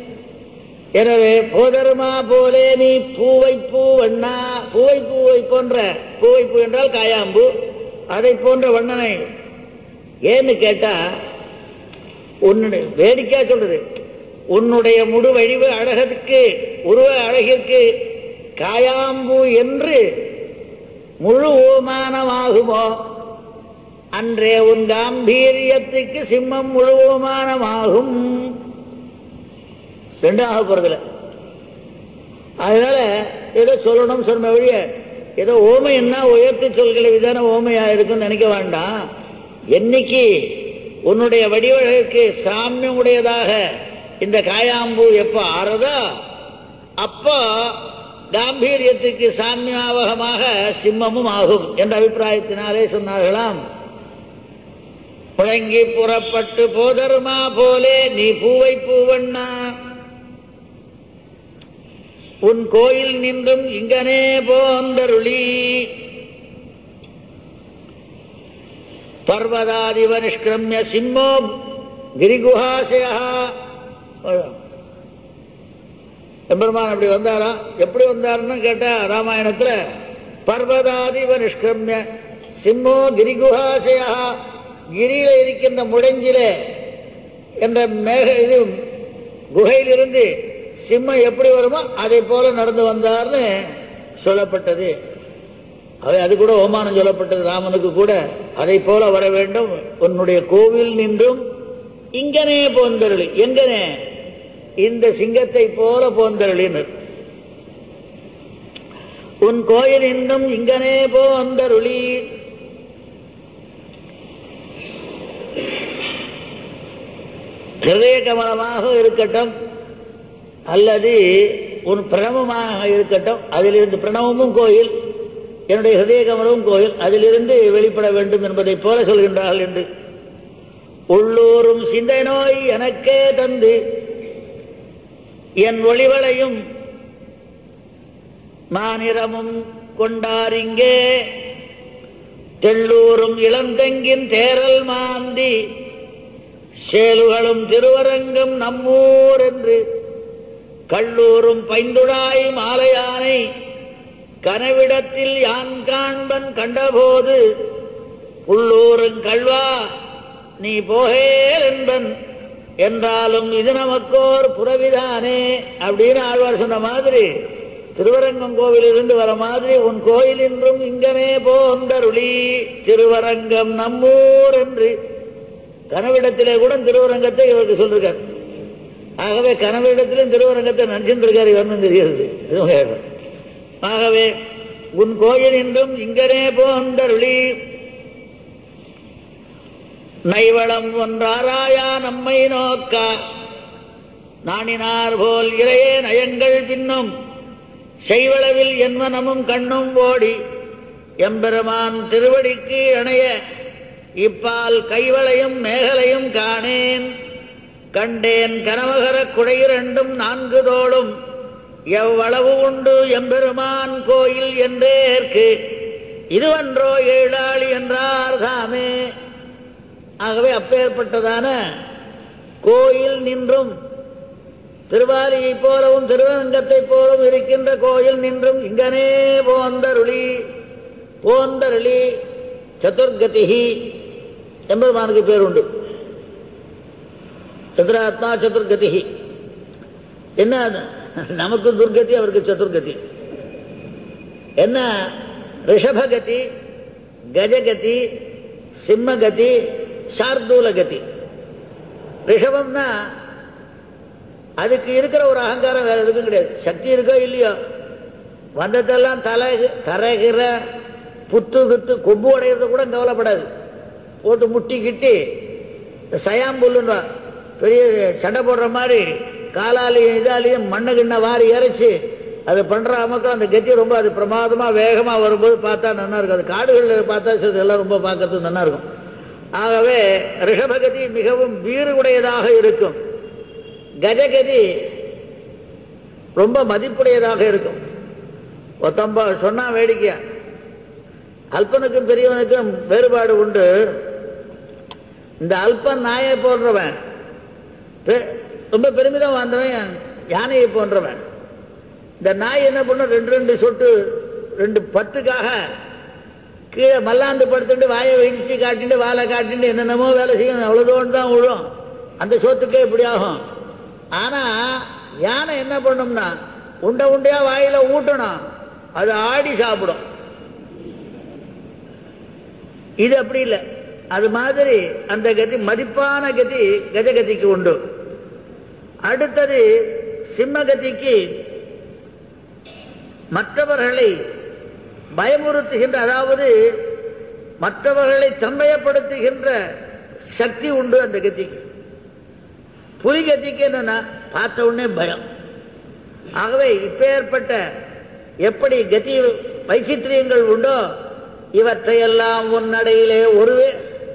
எனவே போதருமா போலே நீ பூவை பூவண்ணா பூவை பூவை போன்ற பூவை பூ என்றால் காயாம்பு அதை போன்ற வண்ணனை ஏன்னு கேட்டா உன்னுடைய வேடிக்கையா சொல்றது உன்னுடைய முடு வழிவு அழகத்துக்கு உருவ அழகிற்கு காயாம்பு என்று முழு ஓமானமாகுமோ அன்றே உன் காம்பீரியத்துக்கு சிம்மம் முழு ஓமானமாகும் ரெண்டும் ஆக போறதில்ல அதனால ஏதோ சொல்லணும் சொன்ன வழிய ஏதோ ஓமைன்னா உயர்த்தி சொல்கிற விதான ஓமையா இருக்குன்னு நினைக்க வேண்டாம் என்னைக்கு உன்னுடைய வடிவழகுக்கு சாமியம் உடையதாக இந்த காயாம்பூ எப்ப ஆறதோ அப்போ காம்பீரியத்துக்கு சாமியாவகமாக சிம்மமும் ஆகும் என்ற அபிப்பிராயத்தினாலே சொன்னார்களாம் முழங்கி புறப்பட்டு போதருமா போலே நீ பூவை பூவண்ணா உன் கோயில் நின்றும் இங்கனே போந்தருளி பர்வதாதிவ நிஷ்கிரமிய சிம்மோ கிரிகுஹாசயா எம்பெருமான் அப்படி வந்தாரா எப்படி வந்தாருன்னு கேட்டா ராமாயணத்துல பர்வதாதிவ நிஷ்கிரமிய சிம்மோ கிரிகுஹாசயா கிரியில இருக்கின்ற முடஞ்சிலே என்ற மேக இது குகையிலிருந்து சிம்மம் எப்படி வருமோ அதை போல நடந்து வந்தார்னு சொல்லப்பட்டது அது அது கூட ஓமானம் சொல்லப்பட்டது ராமனுக்கு கூட அதை போல வர வேண்டும் உன்னுடைய கோவில் நின்றும் இங்கனே போந்தருளி எங்கனே இந்த சிங்கத்தை போல போந்தருளினர் உன் கோயில் இன்னும் இங்கனே போந்தருளி ஹிருதய கமலமாக இருக்கட்டும் அல்லது உன் பிரணவமாக இருக்கட்டும் அதிலிருந்து பிரணவமும் கோயில் என்னுடைய ஹிருதய கமலமும் கோயில் அதிலிருந்து வெளிப்பட வேண்டும் என்பதைப் போல சொல்கின்றார்கள் என்று உள்ளூரும் சிந்தை நோய் எனக்கே தந்து என் ஒளிவளையும் மாநிறமும் கொண்டாரிங்கே தெள்ளூரும் இளந்தெங்கின் தேரல் மாந்தி சேலுகளும் திருவரங்கம் நம்மூர் என்று கள்ளூரும் பைந்துடாய் மாலையானை கனவிடத்தில் யான் காண்பன் கண்டபோது உள்ளூரும் கல்வா நீ போகேல் என்பன் என்றாலும் இது நமக்கோர் புறவிதானே அப்படின்னு ஆழ்வார் சொன்ன மாதிரி திருவரங்கம் கோவிலிருந்து வர மாதிரி உன் கோயில் என்றும் இங்கனே போந்தருளி திருவரங்கம் நம்மூர் என்று கனவிடத்திலே கூட திருவரங்கத்தை இவருக்கு சொல்லிருக்கார் ஆகவே கனவிடத்திலும் திருவரங்கத்தை நினைச்சிருக்காரு இவர்னு தெரிகிறது திருமகேவர் ஆகவே உன் கோயில் என்றும் இங்கனே போந்தருளி நைவளம் ஒன்றாராயா நம்மை நோக்க நாணினார் போல் இறையே நயங்கள் பின்னும் செய்வளவில் என்மனமும் கண்ணும் ஓடி எம்பெருமான் திருவடிக்கு அணைய இப்பால் கைவளையும் மேகலையும் காணேன் கண்டேன் கனவகர குடையிரண்டும் நான்கு தோளும் எவ்வளவு உண்டு எம்பெருமான் கோயில் என்றேற்கு இதுவன்றோ ஏழாளி என்றார் தாமே ஆகவே அப்பேற்பட்டதான கோயில் நின்றும் திருவாலியைப் போலவும் திருவரங்கத்தைப் போலவும் இருக்கின்ற கோயில் நின்றும் இங்கனே போந்தருளி போந்தருளி சதுர்கதிகி எம்பெருமானுக்கு பேர் உண்டு சதுராத்மா சதுர்கதிகி என்ன அது? நமக்கு துர்கதி அவருக்கு சதுர்கதி என்ன ரிஷபகதி கஜகதி சிம்மகதி சார்தூலகதி ரிஷபம்னா அதுக்கு இருக்கிற ஒரு அகங்காரம் வேற எதுக்கும் கிடையாது சக்தி இருக்கோ இல்லையோ வந்ததெல்லாம் தலை தரைகிற புத்து குத்து கொம்பு உடையிறது கூட கவலைப்படாது போட்டு முட்டி கிட்டி சயாம்புல்லுன்னா பெரிய சண்டை போடுற மாதிரி காலாலையும் இதாலையும் மண்ணு கிண்ண வாரி இறைச்சி அது பண்ற அமக்கள் அந்த கத்தி ரொம்ப அது பிரமாதமா வேகமா வரும்போது பார்த்தா நல்லா இருக்கும் அது காடுகளில் பார்த்தா சில இதெல்லாம் ரொம்ப பார்க்கறதுக்கு நல்லா இருக்கும் ஆகவே ரிஷபகதி மிகவும் வீறு உடையதாக இருக்கும் கஜகதி ரொம்ப மதிப்புடையதாக இருக்கும் ஒத்தம்பா சொன்னா வேடிக்கையா அல்பனுக்கும் பெரியவனுக்கும் வேறுபாடு உண்டு இந்த அல்பன் நாயை போன்றவன் பெ- ரொம்ப பெருமிதம் வாழ்ந்தவன் யானையை போன்றவன் இந்த நாய் என்ன பண்ணும் ரெண்டு ரெண்டு சொட்டு ரெண்டு பத்துக்காக கீழே மல்லாந்து படுத்துட்டு வாயை வெடிச்சு காட்டிட்டு வாழை காட்டிட்டு என்னென்னமோ வேலை செய்யும் அவ்வளோதோன்னு தான் விழும் அந்த சோத்துக்கே இப்படி ஆகும் ஆனா யானை என்ன பண்ணும்னா உண்டை உண்டையா வாயில ஊட்டணும் அது ஆடி சாப்பிடும் இது அப்படி இல்லை அது மாதிரி அந்த கதி மதிப்பான கதி கஜகதிக்கு உண்டு அடுத்தது சிம்மகதிக்கு மற்றவர்களை பயமுறுத்துகின்ற அதாவது மற்றவர்களை தன்மயப்படுத்துகின்ற சக்தி உண்டு அந்த கத்திக்கு புலி கத்திக்கு என்னன்னா பார்த்த உடனே பயம் ஆகவே இப்பேற்பட்ட எப்படி கதி வைச்சித்திரியங்கள் உண்டோ இவற்றையெல்லாம் உன்னடையிலே ஒருவே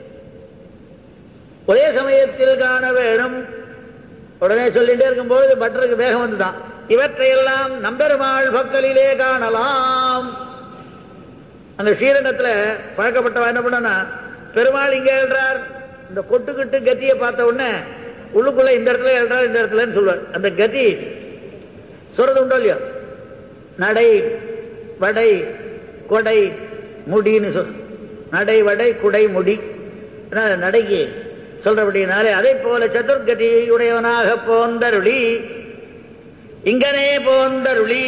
ஒரே சமயத்தில் காண வேணும் உடனே சொல்லிட்டே இருக்கும்போது பட்டருக்கு வேகம் வந்துதான் இவற்றையெல்லாம் நம்பெருமாள் பக்கலிலே காணலாம் அந்த ஸ்ரீரங்கத்துல பழக்கப்பட்டவன் என்ன பண்ணனா பெருமாள் இங்க எழுறார் இந்த கொட்டுக்கிட்டு கத்தியை பார்த்த உடனே உள்ளுக்குள்ள இந்த இடத்துல எழுறார் இந்த இடத்துலன்னு சொல்லுவார் அந்த கதி சொல்றது உண்டோ இல்லையோ நடை வடை கொடை முடின்னு சொல் நடை வடை குடை முடி அதனால நடைக்கு சொல்றபடினாலே அதை போல சதுர்கதி உடையவனாக போந்தருளி இங்கனே போந்தருளி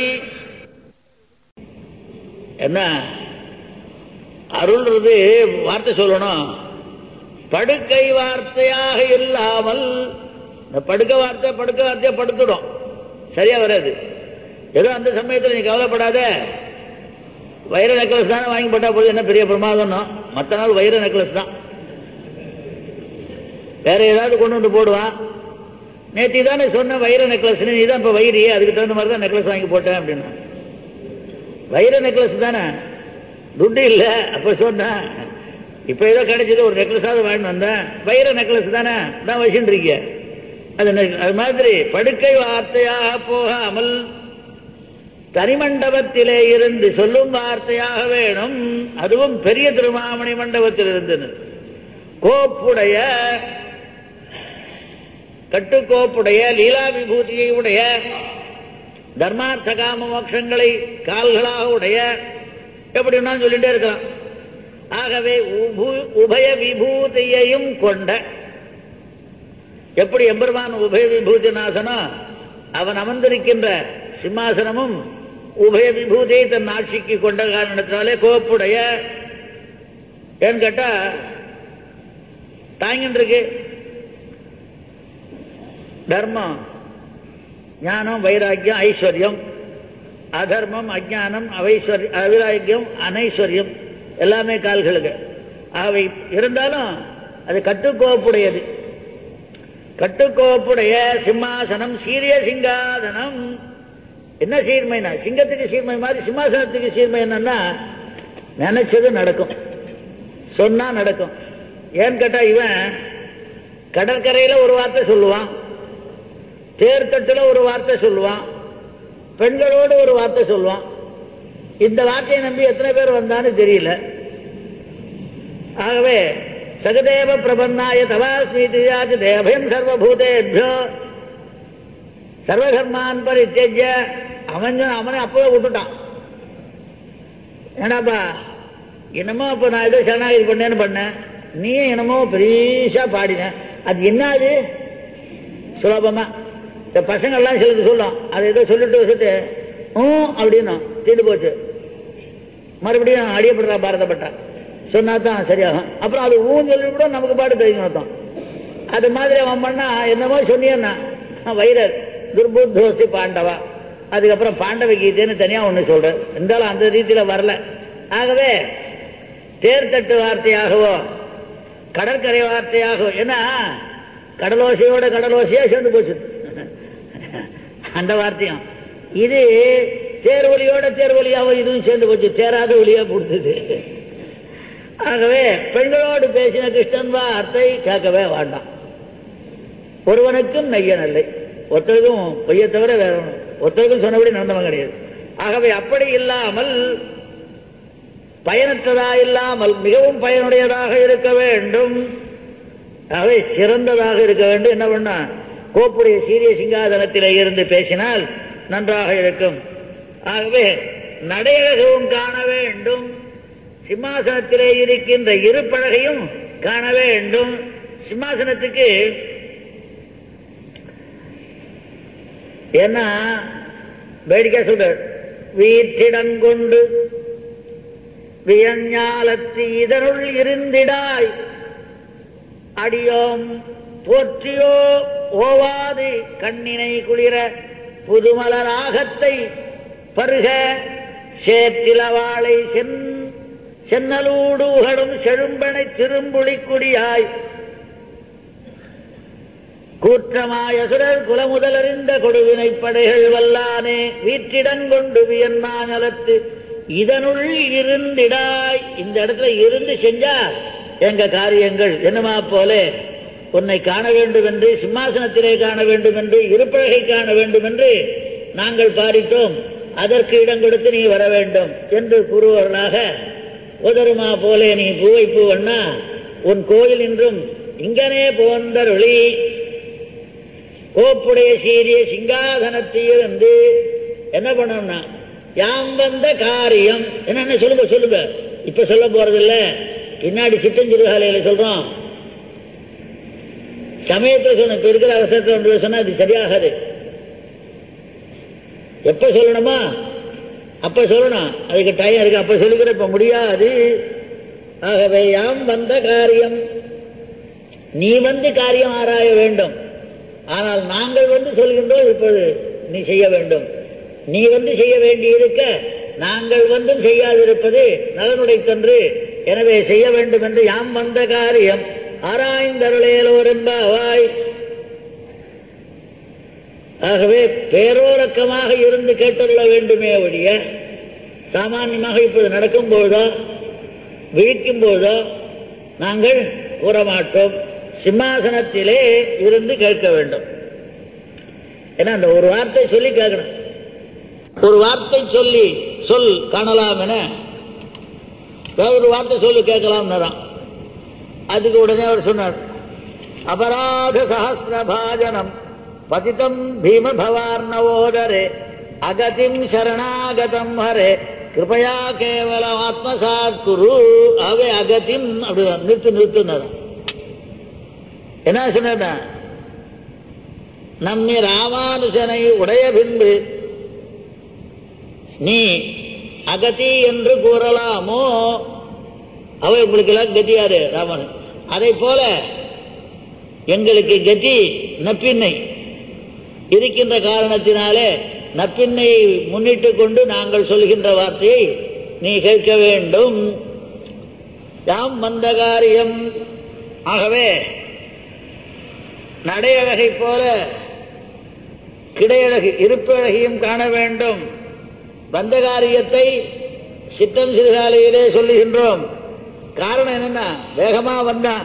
என்ன அருள்றது வார்த்தை சொல்லணும் படுக்கை வார்த்தையாக இல்லாமல் இந்த படுக்க வார்த்தை படுக்க வார்த்தையை படுத்துடும் சரியா வராது ஏதோ அந்த சமயத்தில் நீ கவலைப்படாத வைர நெக்லஸ் தானே வாங்கி போட்டா போது என்ன பெரிய பிரமாதம்னா மற்ற நாள் வைர நெக்லஸ் தான் வேற ஏதாவது கொண்டு வந்து போடுவான் நேத்தி தானே சொன்ன வைர நெக்லஸ் நீ தான் இப்போ வைரியே அதுக்கு தகுந்த மாதிரி தான் நெக்லஸ் வாங்கி போட்டேன் அப்படின்னா வைர நெக்லஸ் தானே துட்டு இல்லை அப்ப சொன்னேன் இப்போ ஏதோ கிடைச்சது ஒரு நெக்லஸாவது வாங்கிட்டு வந்தேன் வைர நெக்லஸ் தானே தான் வச்சுட்டு இருக்கீங்க அது நெ- அது மாதிரி படுக்கை வார்த்தையாக போகாமல் தனிமண்டபத்திலே இருந்து சொல்லும் வார்த்தையாக வேணும் அதுவும் பெரிய திருமாமணி மண்டபத்தில் இருந்தது கோப்புடைய கட்டுக்கோப்புடைய லீலா விபூதியை உடைய தர்மார்த்த காம மோட்சங்களை கால்களாக உடைய எப்படின்னா சொல்லிட்டே இருக்கலாம் ஆகவே உபு- உபய விபூதியையும் கொண்ட எப்படி எம்பெருமான் உபய விபூதி நாசனோ அவன் அமர்ந்திருக்கின்ற சிம்மாசனமும் உபய விபூதியை தன் ஆட்சிக்கு கொண்ட காரணத்தினாலே கோப்புடைய ஏன்னு கேட்டா தாங்கிட்டு இருக்கு தர்மம் ஞானம் வைராக்கியம் ஐஸ்வர்யம் அதர்மம் அஜானம் அவைஸ்வர்ய அவைராக்கியம் அனைஸ்வர்யம் எல்லாமே கால்களுக்கு அவை இருந்தாலும் அது கட்டுக்கோப்புடையது கட்டுக்கோப்புடைய சிம்மாசனம் சீரிய சிங்காதனம் என்ன சீர்மைனா சிங்கத்துக்கு சீர்மை மாதிரி சிம்மாசனத்துக்கு சீர்மை என்னன்னா நினைச்சது நடக்கும் சொன்னா நடக்கும் ஏன்னு கேட்டா இவன் கடற்கரையில ஒரு வார்த்தை சொல்லுவான் தேர்தட்டுல ஒரு வார்த்தை சொல்லுவான் பெண்களோடு ஒரு வார்த்தை சொல்லுவான் இந்த வார்த்தையை நம்பி எத்தனை பேர் வந்தான்னு தெரியல ஆகவே சகதேவ பிரபன்னாய தவாஸ்மீதியாச்சு தேவயம் சர்வபூதேபியோ சர்வதர்மான் பரித்தேஜ அவன் சொன்ன- அவனை அப்பவே விட்டுட்டான் ஏன்னாப்பா என்னமோ அப்போ நான் ஏதோ சரணாகதி பண்ணேன்னு பண்ணேன் நீ என்னமோ பெரியசா பாடின அது என்னது சுலபமா இந்த பசங்கள்லாம் சிலது சொல்லும் அதை ஏதோ சொல்லிட்டு வச்சுட்டு ம் அப்படின்னும் தீண்டு போச்சு மறுபடியும் அடியப்படுறா பாரதப்பட்டா சொன்னா தான் சரியாகும் அப்புறம் அது ஊன்னு சொல்லிவிட நமக்கு பாடு தெரியும் அர்த்தம் அது மாதிரி அவன் பண்ணா என்னமோ சொன்னியன்னா வைரர் துர்புத்தோசி பாண்டவா அதுக்கப்புறம் பாண்டவ கீதைன்னு தனியா ஒண்ணு சொல்றேன் இருந்தாலும் அந்த ரீதியில வரல ஆகவே தேர்தட்டு வார்த்தையாகவோ கடற்கரை வார்த்தையாகவோ ஏன்னா கடலோசையோட கடலோசையா சேர்ந்து போச்சு அந்த வார்த்தையும் இது தேர் ஒலியோட தேர் ஒலியாவோ இதுவும் சேர்ந்து போச்சு தேராத ஒலியா கொடுத்தது ஆகவே பெண்களோடு பேசின கிருஷ்ணன் வார்த்தை கேட்கவே வேண்டாம் ஒருவனுக்கும் மெய்யன் இல்லை ஒருத்தருக்கும் பொய்யை தவிர வேற ஒண்ணும். ஒருத்தருக்கும் சொன்னபடி நடந்தவன் கிடையாது ஆகவே அப்படி இல்லாமல் பயனற்றதா இல்லாமல் மிகவும் பயனுடையதாக இருக்க வேண்டும் ஆகவே சிறந்ததாக இருக்க வேண்டும் என்ன பண்ணா கோப்புடைய சீரிய சிங்காதனத்திலே இருந்து பேசினால் நன்றாக இருக்கும் ஆகவே நடையழகவும் காண வேண்டும் சிம்மாசனத்திலே இருக்கின்ற இருப்பழகையும் காண வேண்டும் சிம்மாசனத்துக்கு ஏன்னா வேடிக்கை சொல்ற வீற்றிடங்கொண்டு வியஞ்ஞாலத்து இதனுள் இருந்திடாய் அடியோம் போற்றியோ ஓவாது கண்ணினை குளிர புதுமலராகத்தை பருக சேற்றிலவாளை சென் சென்னலூடு உகடும் செழும்பனை திரும்புளிக்குடியாய் கூற்றமாய சுரர் குலமுதலறிந்த கொடுவினை படைகள் வல்லானே வீற்றிடங்கொண்டு வியன்மாஞலத்து இதனுள் இருந்திடாய் இந்த இடத்துல இருந்து செஞ்சா எங்க காரியங்கள் என்னமா போலே உன்னை காண வேண்டும் என்று சிம்மாசனத்திலே காண வேண்டும் என்று இருப்பழகை காண வேண்டும் என்று நாங்கள் பாரிட்டோம் அதற்கு இடம் கொடுத்து நீ வர வேண்டும் என்று கூறுவர்களாக உதருமா போலே நீ பூவை பூவண்ணா உன் கோயில் இன்றும் இங்கனே போந்தருளி கோப்புடைய சீரிய சிங்காதனத்திலிருந்து என்ன பண்ணணும்னா யாம் வந்த காரியம் என்னென்ன சொல்லுங்க சொல்லுங்க இப்ப சொல்ல போறது இல்ல பின்னாடி சித்தஞ்சிறுகாலையில சொல்றோம் சமயத்துல சொன்ன இப்ப இருக்கிற அவசரத்தை ஒன்று சொன்னா அது சரியாகாது எப்ப சொல்லணுமா அப்ப சொல்லணும் அதுக்கு டைம் இருக்கு அப்ப சொல்லுகிற இப்ப முடியாது ஆகவே யாம் வந்த காரியம் நீ வந்து காரியம் ஆராய வேண்டும் ஆனால் நாங்கள் வந்து சொல்கின்றோம் இப்போது நீ செய்ய வேண்டும் நீ வந்து செய்ய வேண்டி இருக்க நாங்கள் வந்தும் செய்யாதிருப்பது நலனுடைத்தன்று எனவே செய்ய வேண்டும் என்று யாம் வந்த காரியம் ஆராய்ந்தருளேலோர் என்பாவாய் ஆகவே பேரோரக்கமாக இருந்து கேட்டுள்ள வேண்டுமே ஒழிய சாமான்யமாக இப்போது நடக்கும் பொழுதோ விழிக்கும் பொழுதோ நாங்கள் கூற மாட்டோம் சிம்மாசனத்திலே இருந்து கேட்க வேண்டும் ஏன்னா அந்த ஒரு வார்த்தை சொல்லி கேட்கணும் ஒரு வார்த்தை சொல்லி சொல் காணலாம் என வேற ஒரு வார்த்தை சொல்லி கேட்கலாம் அதுக்கு உடனே அவர் சொன்னார் அபராத சஹசிரபாஜனம் பதிதம் பீம பவார்ணவோதரே அகதிம் சரணாகதம் ஹரே கிருபயா கேவலம் ஆத்மசாத் குரு அவே அகதிம் அப்படி நிறுத்து நிறுத்துனார் என்ன சொன்ன நம்மி ராமானுஜனை உடைய பின்பு நீ அகதி என்று கூறலாமோ அவை உங்களுக்கு எல்லாம் கதியாரு ராமன் அதை போல எங்களுக்கு கதி நப்பின்னை இருக்கின்ற காரணத்தினாலே நப்பின்னையை முன்னிட்டு கொண்டு நாங்கள் சொல்கின்ற வார்த்தையை நீ கேட்க வேண்டும் யாம் வந்த காரியம் ஆகவே நடையழகை போல கிடையழகு இருப்பழகையும் காண வேண்டும் வந்த காரியத்தை சித்தம் சிறுகாலையிலே சொல்லுகின்றோம் காரணம் என்னன்னா வேகமா வந்தான்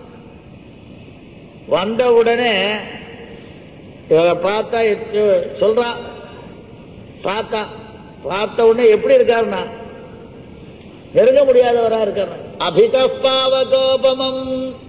வந்த உடனே இவரை பார்த்தா எத்து- சொல்றான் பார்த்தா பார்த்த உடனே எப்படி இருக்காருன்னா நெருங்க முடியாதவரா இருக்காரு அபிதப்பாவ கோபமம்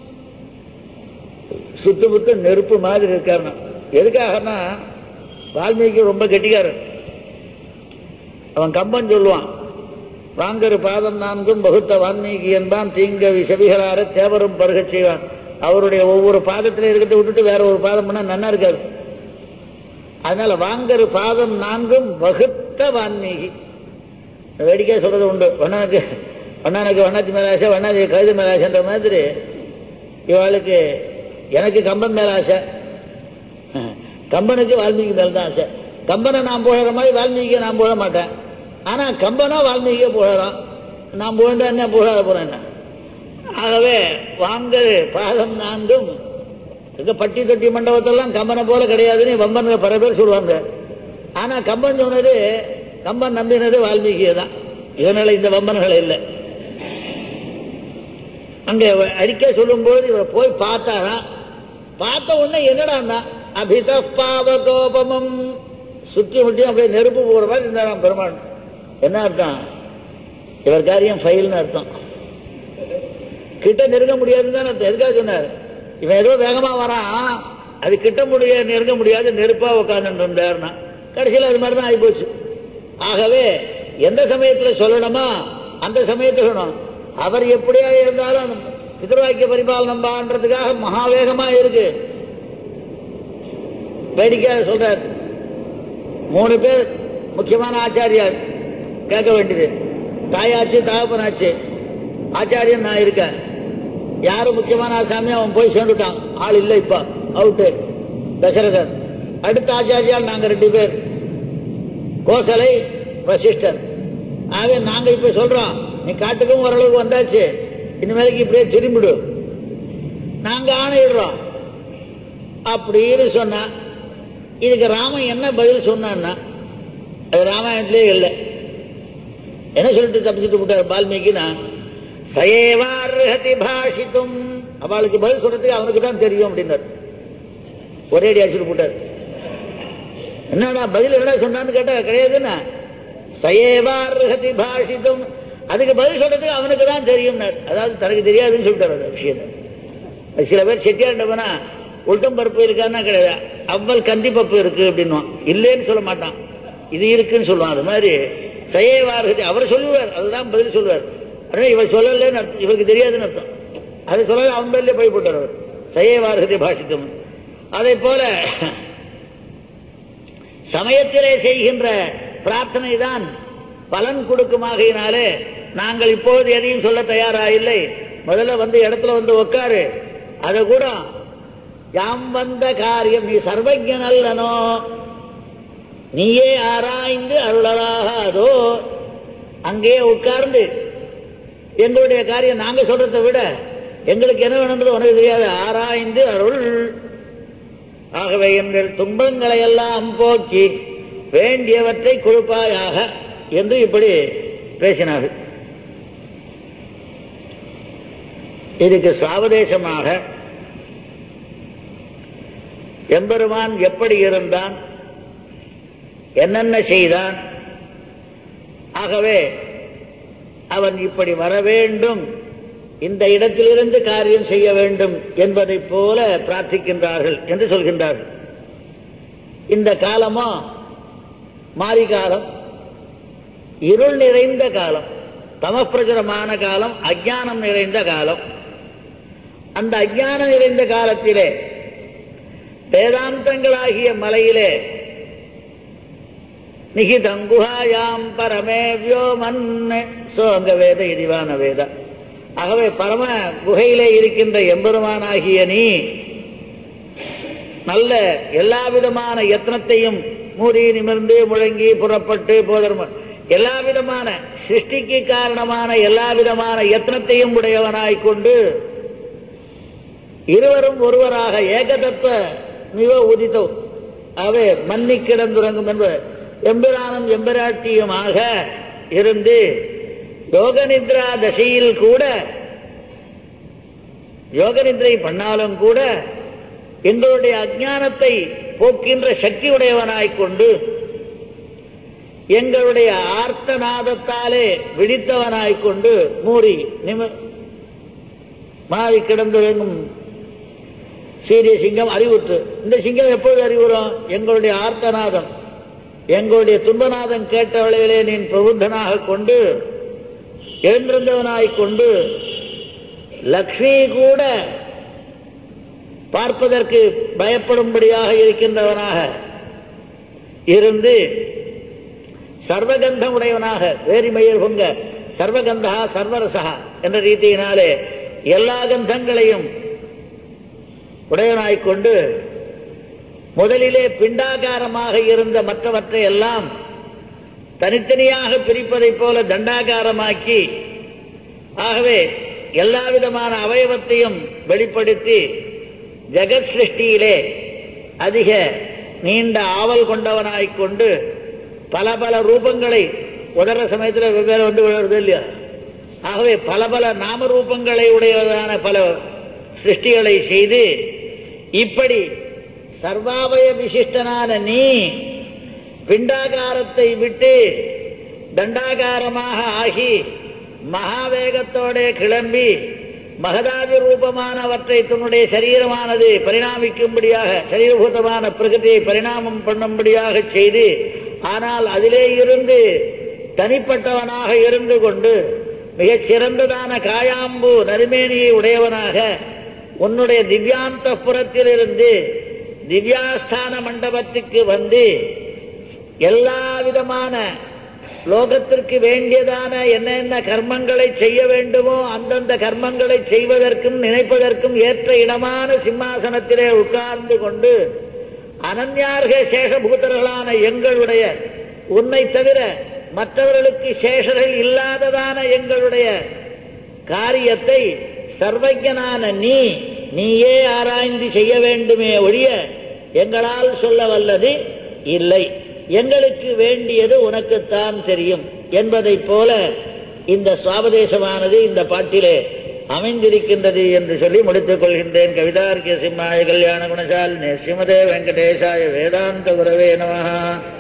சுத்து முத்து நெருப்பு மாதிரி இருக்காருன்னா எதுக்காகன்னா வால்மீகி ரொம்ப கெட்டிக்காரன் அவன் கம்பன் சொல்லுவான் வாங்கரு பாதம் நான்கும் பகுத்த வால்மீகி என்பான் தீங்க செவிகளார தேவரும் பருகச் செய்வான் அவருடைய ஒவ்வொரு பாதத்திலே இருக்கிறத விட்டுட்டு வேற ஒரு பாதம் பண்ணா நன்னா இருக்காது அதனால வாங்கரு பாதம் நான்கும் வகுத்த வால்மீகி வேடிக்கை சொல்றது உண்டு வண்ணனுக்கு வண்ணனுக்கு வண்ணாத்தி மேலாசை வண்ணாதி கழுது மேலாசைன்ற மாதிரி இவளுக்கு எனக்கு கம்பன் மேல ஆசை கம்பனுக்கு வால்மீகி மேல தான் ஆசை கம்பனை நான் புகழற மாதிரி வால்மீகியை நான் புகழ மாட்டேன் ஆனா கம்பனா வால்மீகியை புகழறான் நான் புகழ்ந்தா என்ன புகழாத போறேன் என்ன ஆகவே வாங்கரு பாதம் நான்கும் இங்க பட்டி தொட்டி மண்டபத்தெல்லாம் கம்பனை போல கிடையாதுன்னு வம்பன் பல பேர் சொல்லுவாங்க ஆனா கம்பன் சொன்னது கம்பன் நம்பினது வால்மீகியை தான் இவனால இந்த வம்பன்கள் இல்லை அங்க அறிக்கை சொல்லும்போது இவர் போய் பார்த்தாராம் பார்த்த உடனே என்னடான்னா அபித பாவகோபமம் சுத்தி முட்டி அப்படியே நெருப்பு போகிற மாதிரி இருந்தாராம் பெருமாள் என்ன அர்த்தம் இவர் காரியம் ஃபைல்னு அர்த்தம் கிட்ட நெருங்க முடியாதுன்னு தான் அர்த்தம் எதுக்காக சொன்னார் இவன் ஏதோ வேகமா வரான் அது கிட்ட முடிய நெருங்க முடியாது நெருப்பா உட்காந்துட்டு இருந்தாருன்னா கடைசியில் அது மாதிரி தான் ஆகிப்போச்சு ஆகவே எந்த சமயத்துல சொல்லணுமா அந்த சமயத்துல சொல்லணும் அவர் எப்படியா இருந்தாலும் அந்த பிதர்வாக்கிய பரிபாலனம் பான்றதுக்காக மகாவேகமா இருக்கு வேடிக்கையாக சொல்றார் மூணு பேர் முக்கியமான ஆச்சாரியார் கேட்க வேண்டியது தாயாச்சு தகப்பனாச்சு ஆச்சாரியன் நான் இருக்கேன் யாரும் முக்கியமான ஆசாமி அவன் போய் சேர்ந்துட்டான் ஆள் இல்லை இப்ப அவுட்டு தசரதன் அடுத்த ஆச்சாரியால் நாங்க ரெண்டு பேர் கோசலை வசிஷ்டர் ஆகவே நாங்க இப்ப சொல்றோம் நீ காட்டுக்கும் ஓரளவுக்கு வந்தாச்சு இனிமேலுக்கு இப்படியே திரும்பிடு நாங்க ஆணையிடுறோம் அப்படின்னு சொன்னா இதுக்கு ராமன் என்ன பதில் சொன்னான்னா அது ராமாயணத்திலே இல்லை என்ன சொல்லிட்டு தப்பிச்சுட்டு விட்டார் வால்மீகினா சயேவார்ஹதி பாஷித்தும் அவளுக்கு பதில் சொல்றதுக்கு அவனுக்கு தான் தெரியும் அப்படின்னார் ஒரே அடி அடிச்சுட்டு போட்டார் என்னடா பதில் என்ன சொன்னான்னு கேட்டா கிடையாதுன்னா சயேவார்ஹதி பாஷித்தும் அதுக்கு பதில் சொல்றதுக்கு அவனுக்கு தான் தெரியும்னார் அதாவது தனக்கு தெரியாதுன்னு சொல்லிட்டார் அந்த விஷயத்தை சில பேர் செட்டியார்ட்ட போனா உளுத்தம் பருப்பு இருக்கான்னா கிடையாது அவ்வல் கந்தி பருப்பு இருக்கு அப்படின்னுவான் இல்லைன்னு சொல்ல மாட்டான் இது இருக்குன்னு சொல்லுவான் அது மாதிரி சயேவார்ஹதி அவர் சொல்லுவார் அதுதான் பதில் சொல்லுவார் ஆனா இவர் சொல்லலன்னு அர்த்தம் இவருக்கு தெரியாதுன்னு அர்த்தம் அது சொல்லல அவன் பேர்லயே போய் போட்டார் அவர் சயேவார்ஹதி பாஷித்தம் அதே போல சமயத்திலே செய்கின்ற பிரார்த்தனை தான் பலன் கொடுக்குமாகையினாலே நாங்கள் இப்பொழுது எதையும் சொல்ல தயாரா இல்லை முதல்ல வந்து இடத்துல வந்து உட்காரு அதை கூட யாம் வந்த காரியம் நீ சர்வஜன் அல்லனோ நீயே ஆராய்ந்து அருளராகாதோ அங்கேயே உட்கார்ந்து எங்களுடைய காரியம் நாங்க சொல்றதை விட எங்களுக்கு என்ன வேணும்ன்றது உனக்கு தெரியாது ஆராய்ந்து அருள் ஆகவே எங்கள் துன்பங்களை எல்லாம் போக்கி வேண்டியவற்றை கொடுப்பாயாக என்று இப்படி பேசினார்கள் இதுக்கு சாவதேசமாக எம்பெருமான் எப்படி இருந்தான் என்னென்ன செய்தான் ஆகவே அவன் இப்படி வர வேண்டும் இந்த இடத்திலிருந்து காரியம் செய்ய வேண்டும் என்பதைப் போல பிரார்த்திக்கின்றார்கள் என்று சொல்கின்றார்கள் இந்த காலமோ மாரி காலம் இருள் நிறைந்த காலம் தமப்பிரசுரமான காலம் அஜானம் நிறைந்த காலம் அந்த அஜானம் நிறைந்த காலத்திலே வேதாந்தங்களாகிய மலையிலே நிகிதங்குஹாயாம் பரமே வியோமன் சோங்க வேத இதுவான வேத ஆகவே பரம குகையிலே இருக்கின்ற எம்பெருமானாகிய நீ நல்ல எல்லா விதமான யத்னத்தையும் மூடி நிமிர்ந்து முழங்கி புறப்பட்டு போதர்ம எல்லா விதமான சிருஷ்டிக்கு காரணமான எல்லா விதமான யத்னத்தையும் உடையவனாய் கொண்டு இருவரும் ஒருவராக ஏகதத்துவ மிக உதித்தோ அவை மன்னி கிடந்துறங்கும் என்பது எம்பிரானும் எம்பிராட்டியுமாக இருந்து யோக நித்ரா தசையில் கூட யோக நித்ரை பண்ணாலும் கூட எங்களுடைய அஜானத்தை போக்கின்ற சக்தி உடையவனாய்க் கொண்டு எங்களுடைய ஆர்த்தநாதத்தாலே விழித்தவனாய்க் கொண்டு மூடி நிம மாறி கிடந்துறங்கும் சீரிய சிங்கம் அறிவுற்று இந்த சிங்கம் எப்பொழுது அறிவுறும் எங்களுடைய ஆர்த்தநாதம் எங்களுடைய துன்பநாதம் கேட்ட வேளையிலே நீ பிரபுத்தனாக கொண்டு எழுந்திருந்தவனாய் கொண்டு லக்ஷ்மி கூட பார்ப்பதற்கு பயப்படும்படியாக இருக்கின்றவனாக இருந்து சர்வகந்தம் உடையவனாக வேரிமயிர் பொங்க சர்வகந்தா சர்வரசா என்ற ரீதியினாலே எல்லா கந்தங்களையும் உடையவனாய்க் கொண்டு முதலிலே பிண்டாகாரமாக இருந்த மற்றவற்றை எல்லாம் தனித்தனியாக பிரிப்பதைப் போல தண்டாகாரமாக்கி ஆகவே எல்லா விதமான அவயவத்தையும் வெளிப்படுத்தி ஜெகத் சிருஷ்டியிலே அதிக நீண்ட ஆவல் கொண்டவனாய்க் கொண்டு பல பல ரூபங்களை உதர சமயத்தில் வெவ்வேறு வந்து விழுறது இல்லையா ஆகவே பல பல நாம ரூபங்களை உடையதான பல சிருஷ்டிகளை செய்து இப்படி சர்வாவய விசிஷ்டனான நீ பிண்டாகாரத்தை விட்டு தண்டாகாரமாக ஆகி மகாவேகத்தோட கிளம்பி மகதாதி ரூபமானவற்றை தன்னுடைய சரீரமானது பரிணாமிக்கும்படியாக சரீரபூதமான பிரகிருதியை பரிணாமம் பண்ணும்படியாக செய்து ஆனால் அதிலே இருந்து தனிப்பட்டவனாக இருந்து கொண்டு மிகச் சிறந்ததான காயாம்பு நறுமேனியை உடையவனாக உன்னுடைய திவ்யாந்த புறத்திலிருந்து திவ்யாஸ்தான மண்டபத்துக்கு வந்து எல்லா விதமான லோகத்திற்கு வேண்டியதான என்னென்ன கர்மங்களை செய்ய வேண்டுமோ அந்தந்த கர்மங்களை செய்வதற்கும் நினைப்பதற்கும் ஏற்ற இடமான சிம்மாசனத்திலே உட்கார்ந்து கொண்டு அனன்யார்க சேஷபூதர்களான எங்களுடைய உன்னை தவிர மற்றவர்களுக்கு சேஷர்கள் இல்லாததான எங்களுடைய காரியத்தை சர்வஜனான நீ நீயே ஆராய்ந்து செய்ய வேண்டுமே ஒழிய எங்களால் சொல்ல வல்லது இல்லை எங்களுக்கு வேண்டியது உனக்குத்தான் தெரியும் என்பதைப் போல இந்த சுவாபதேசமானது இந்த பாட்டிலே அமைந்திருக்கின்றது என்று சொல்லி முடித்துக் கொள்கின்றேன் கவிதார்க்கிய சிம்மாய கல்யாண குணசாலினே ஸ்ரீமதே வெங்கடேசாய வேதாந்த குரவே நமஹா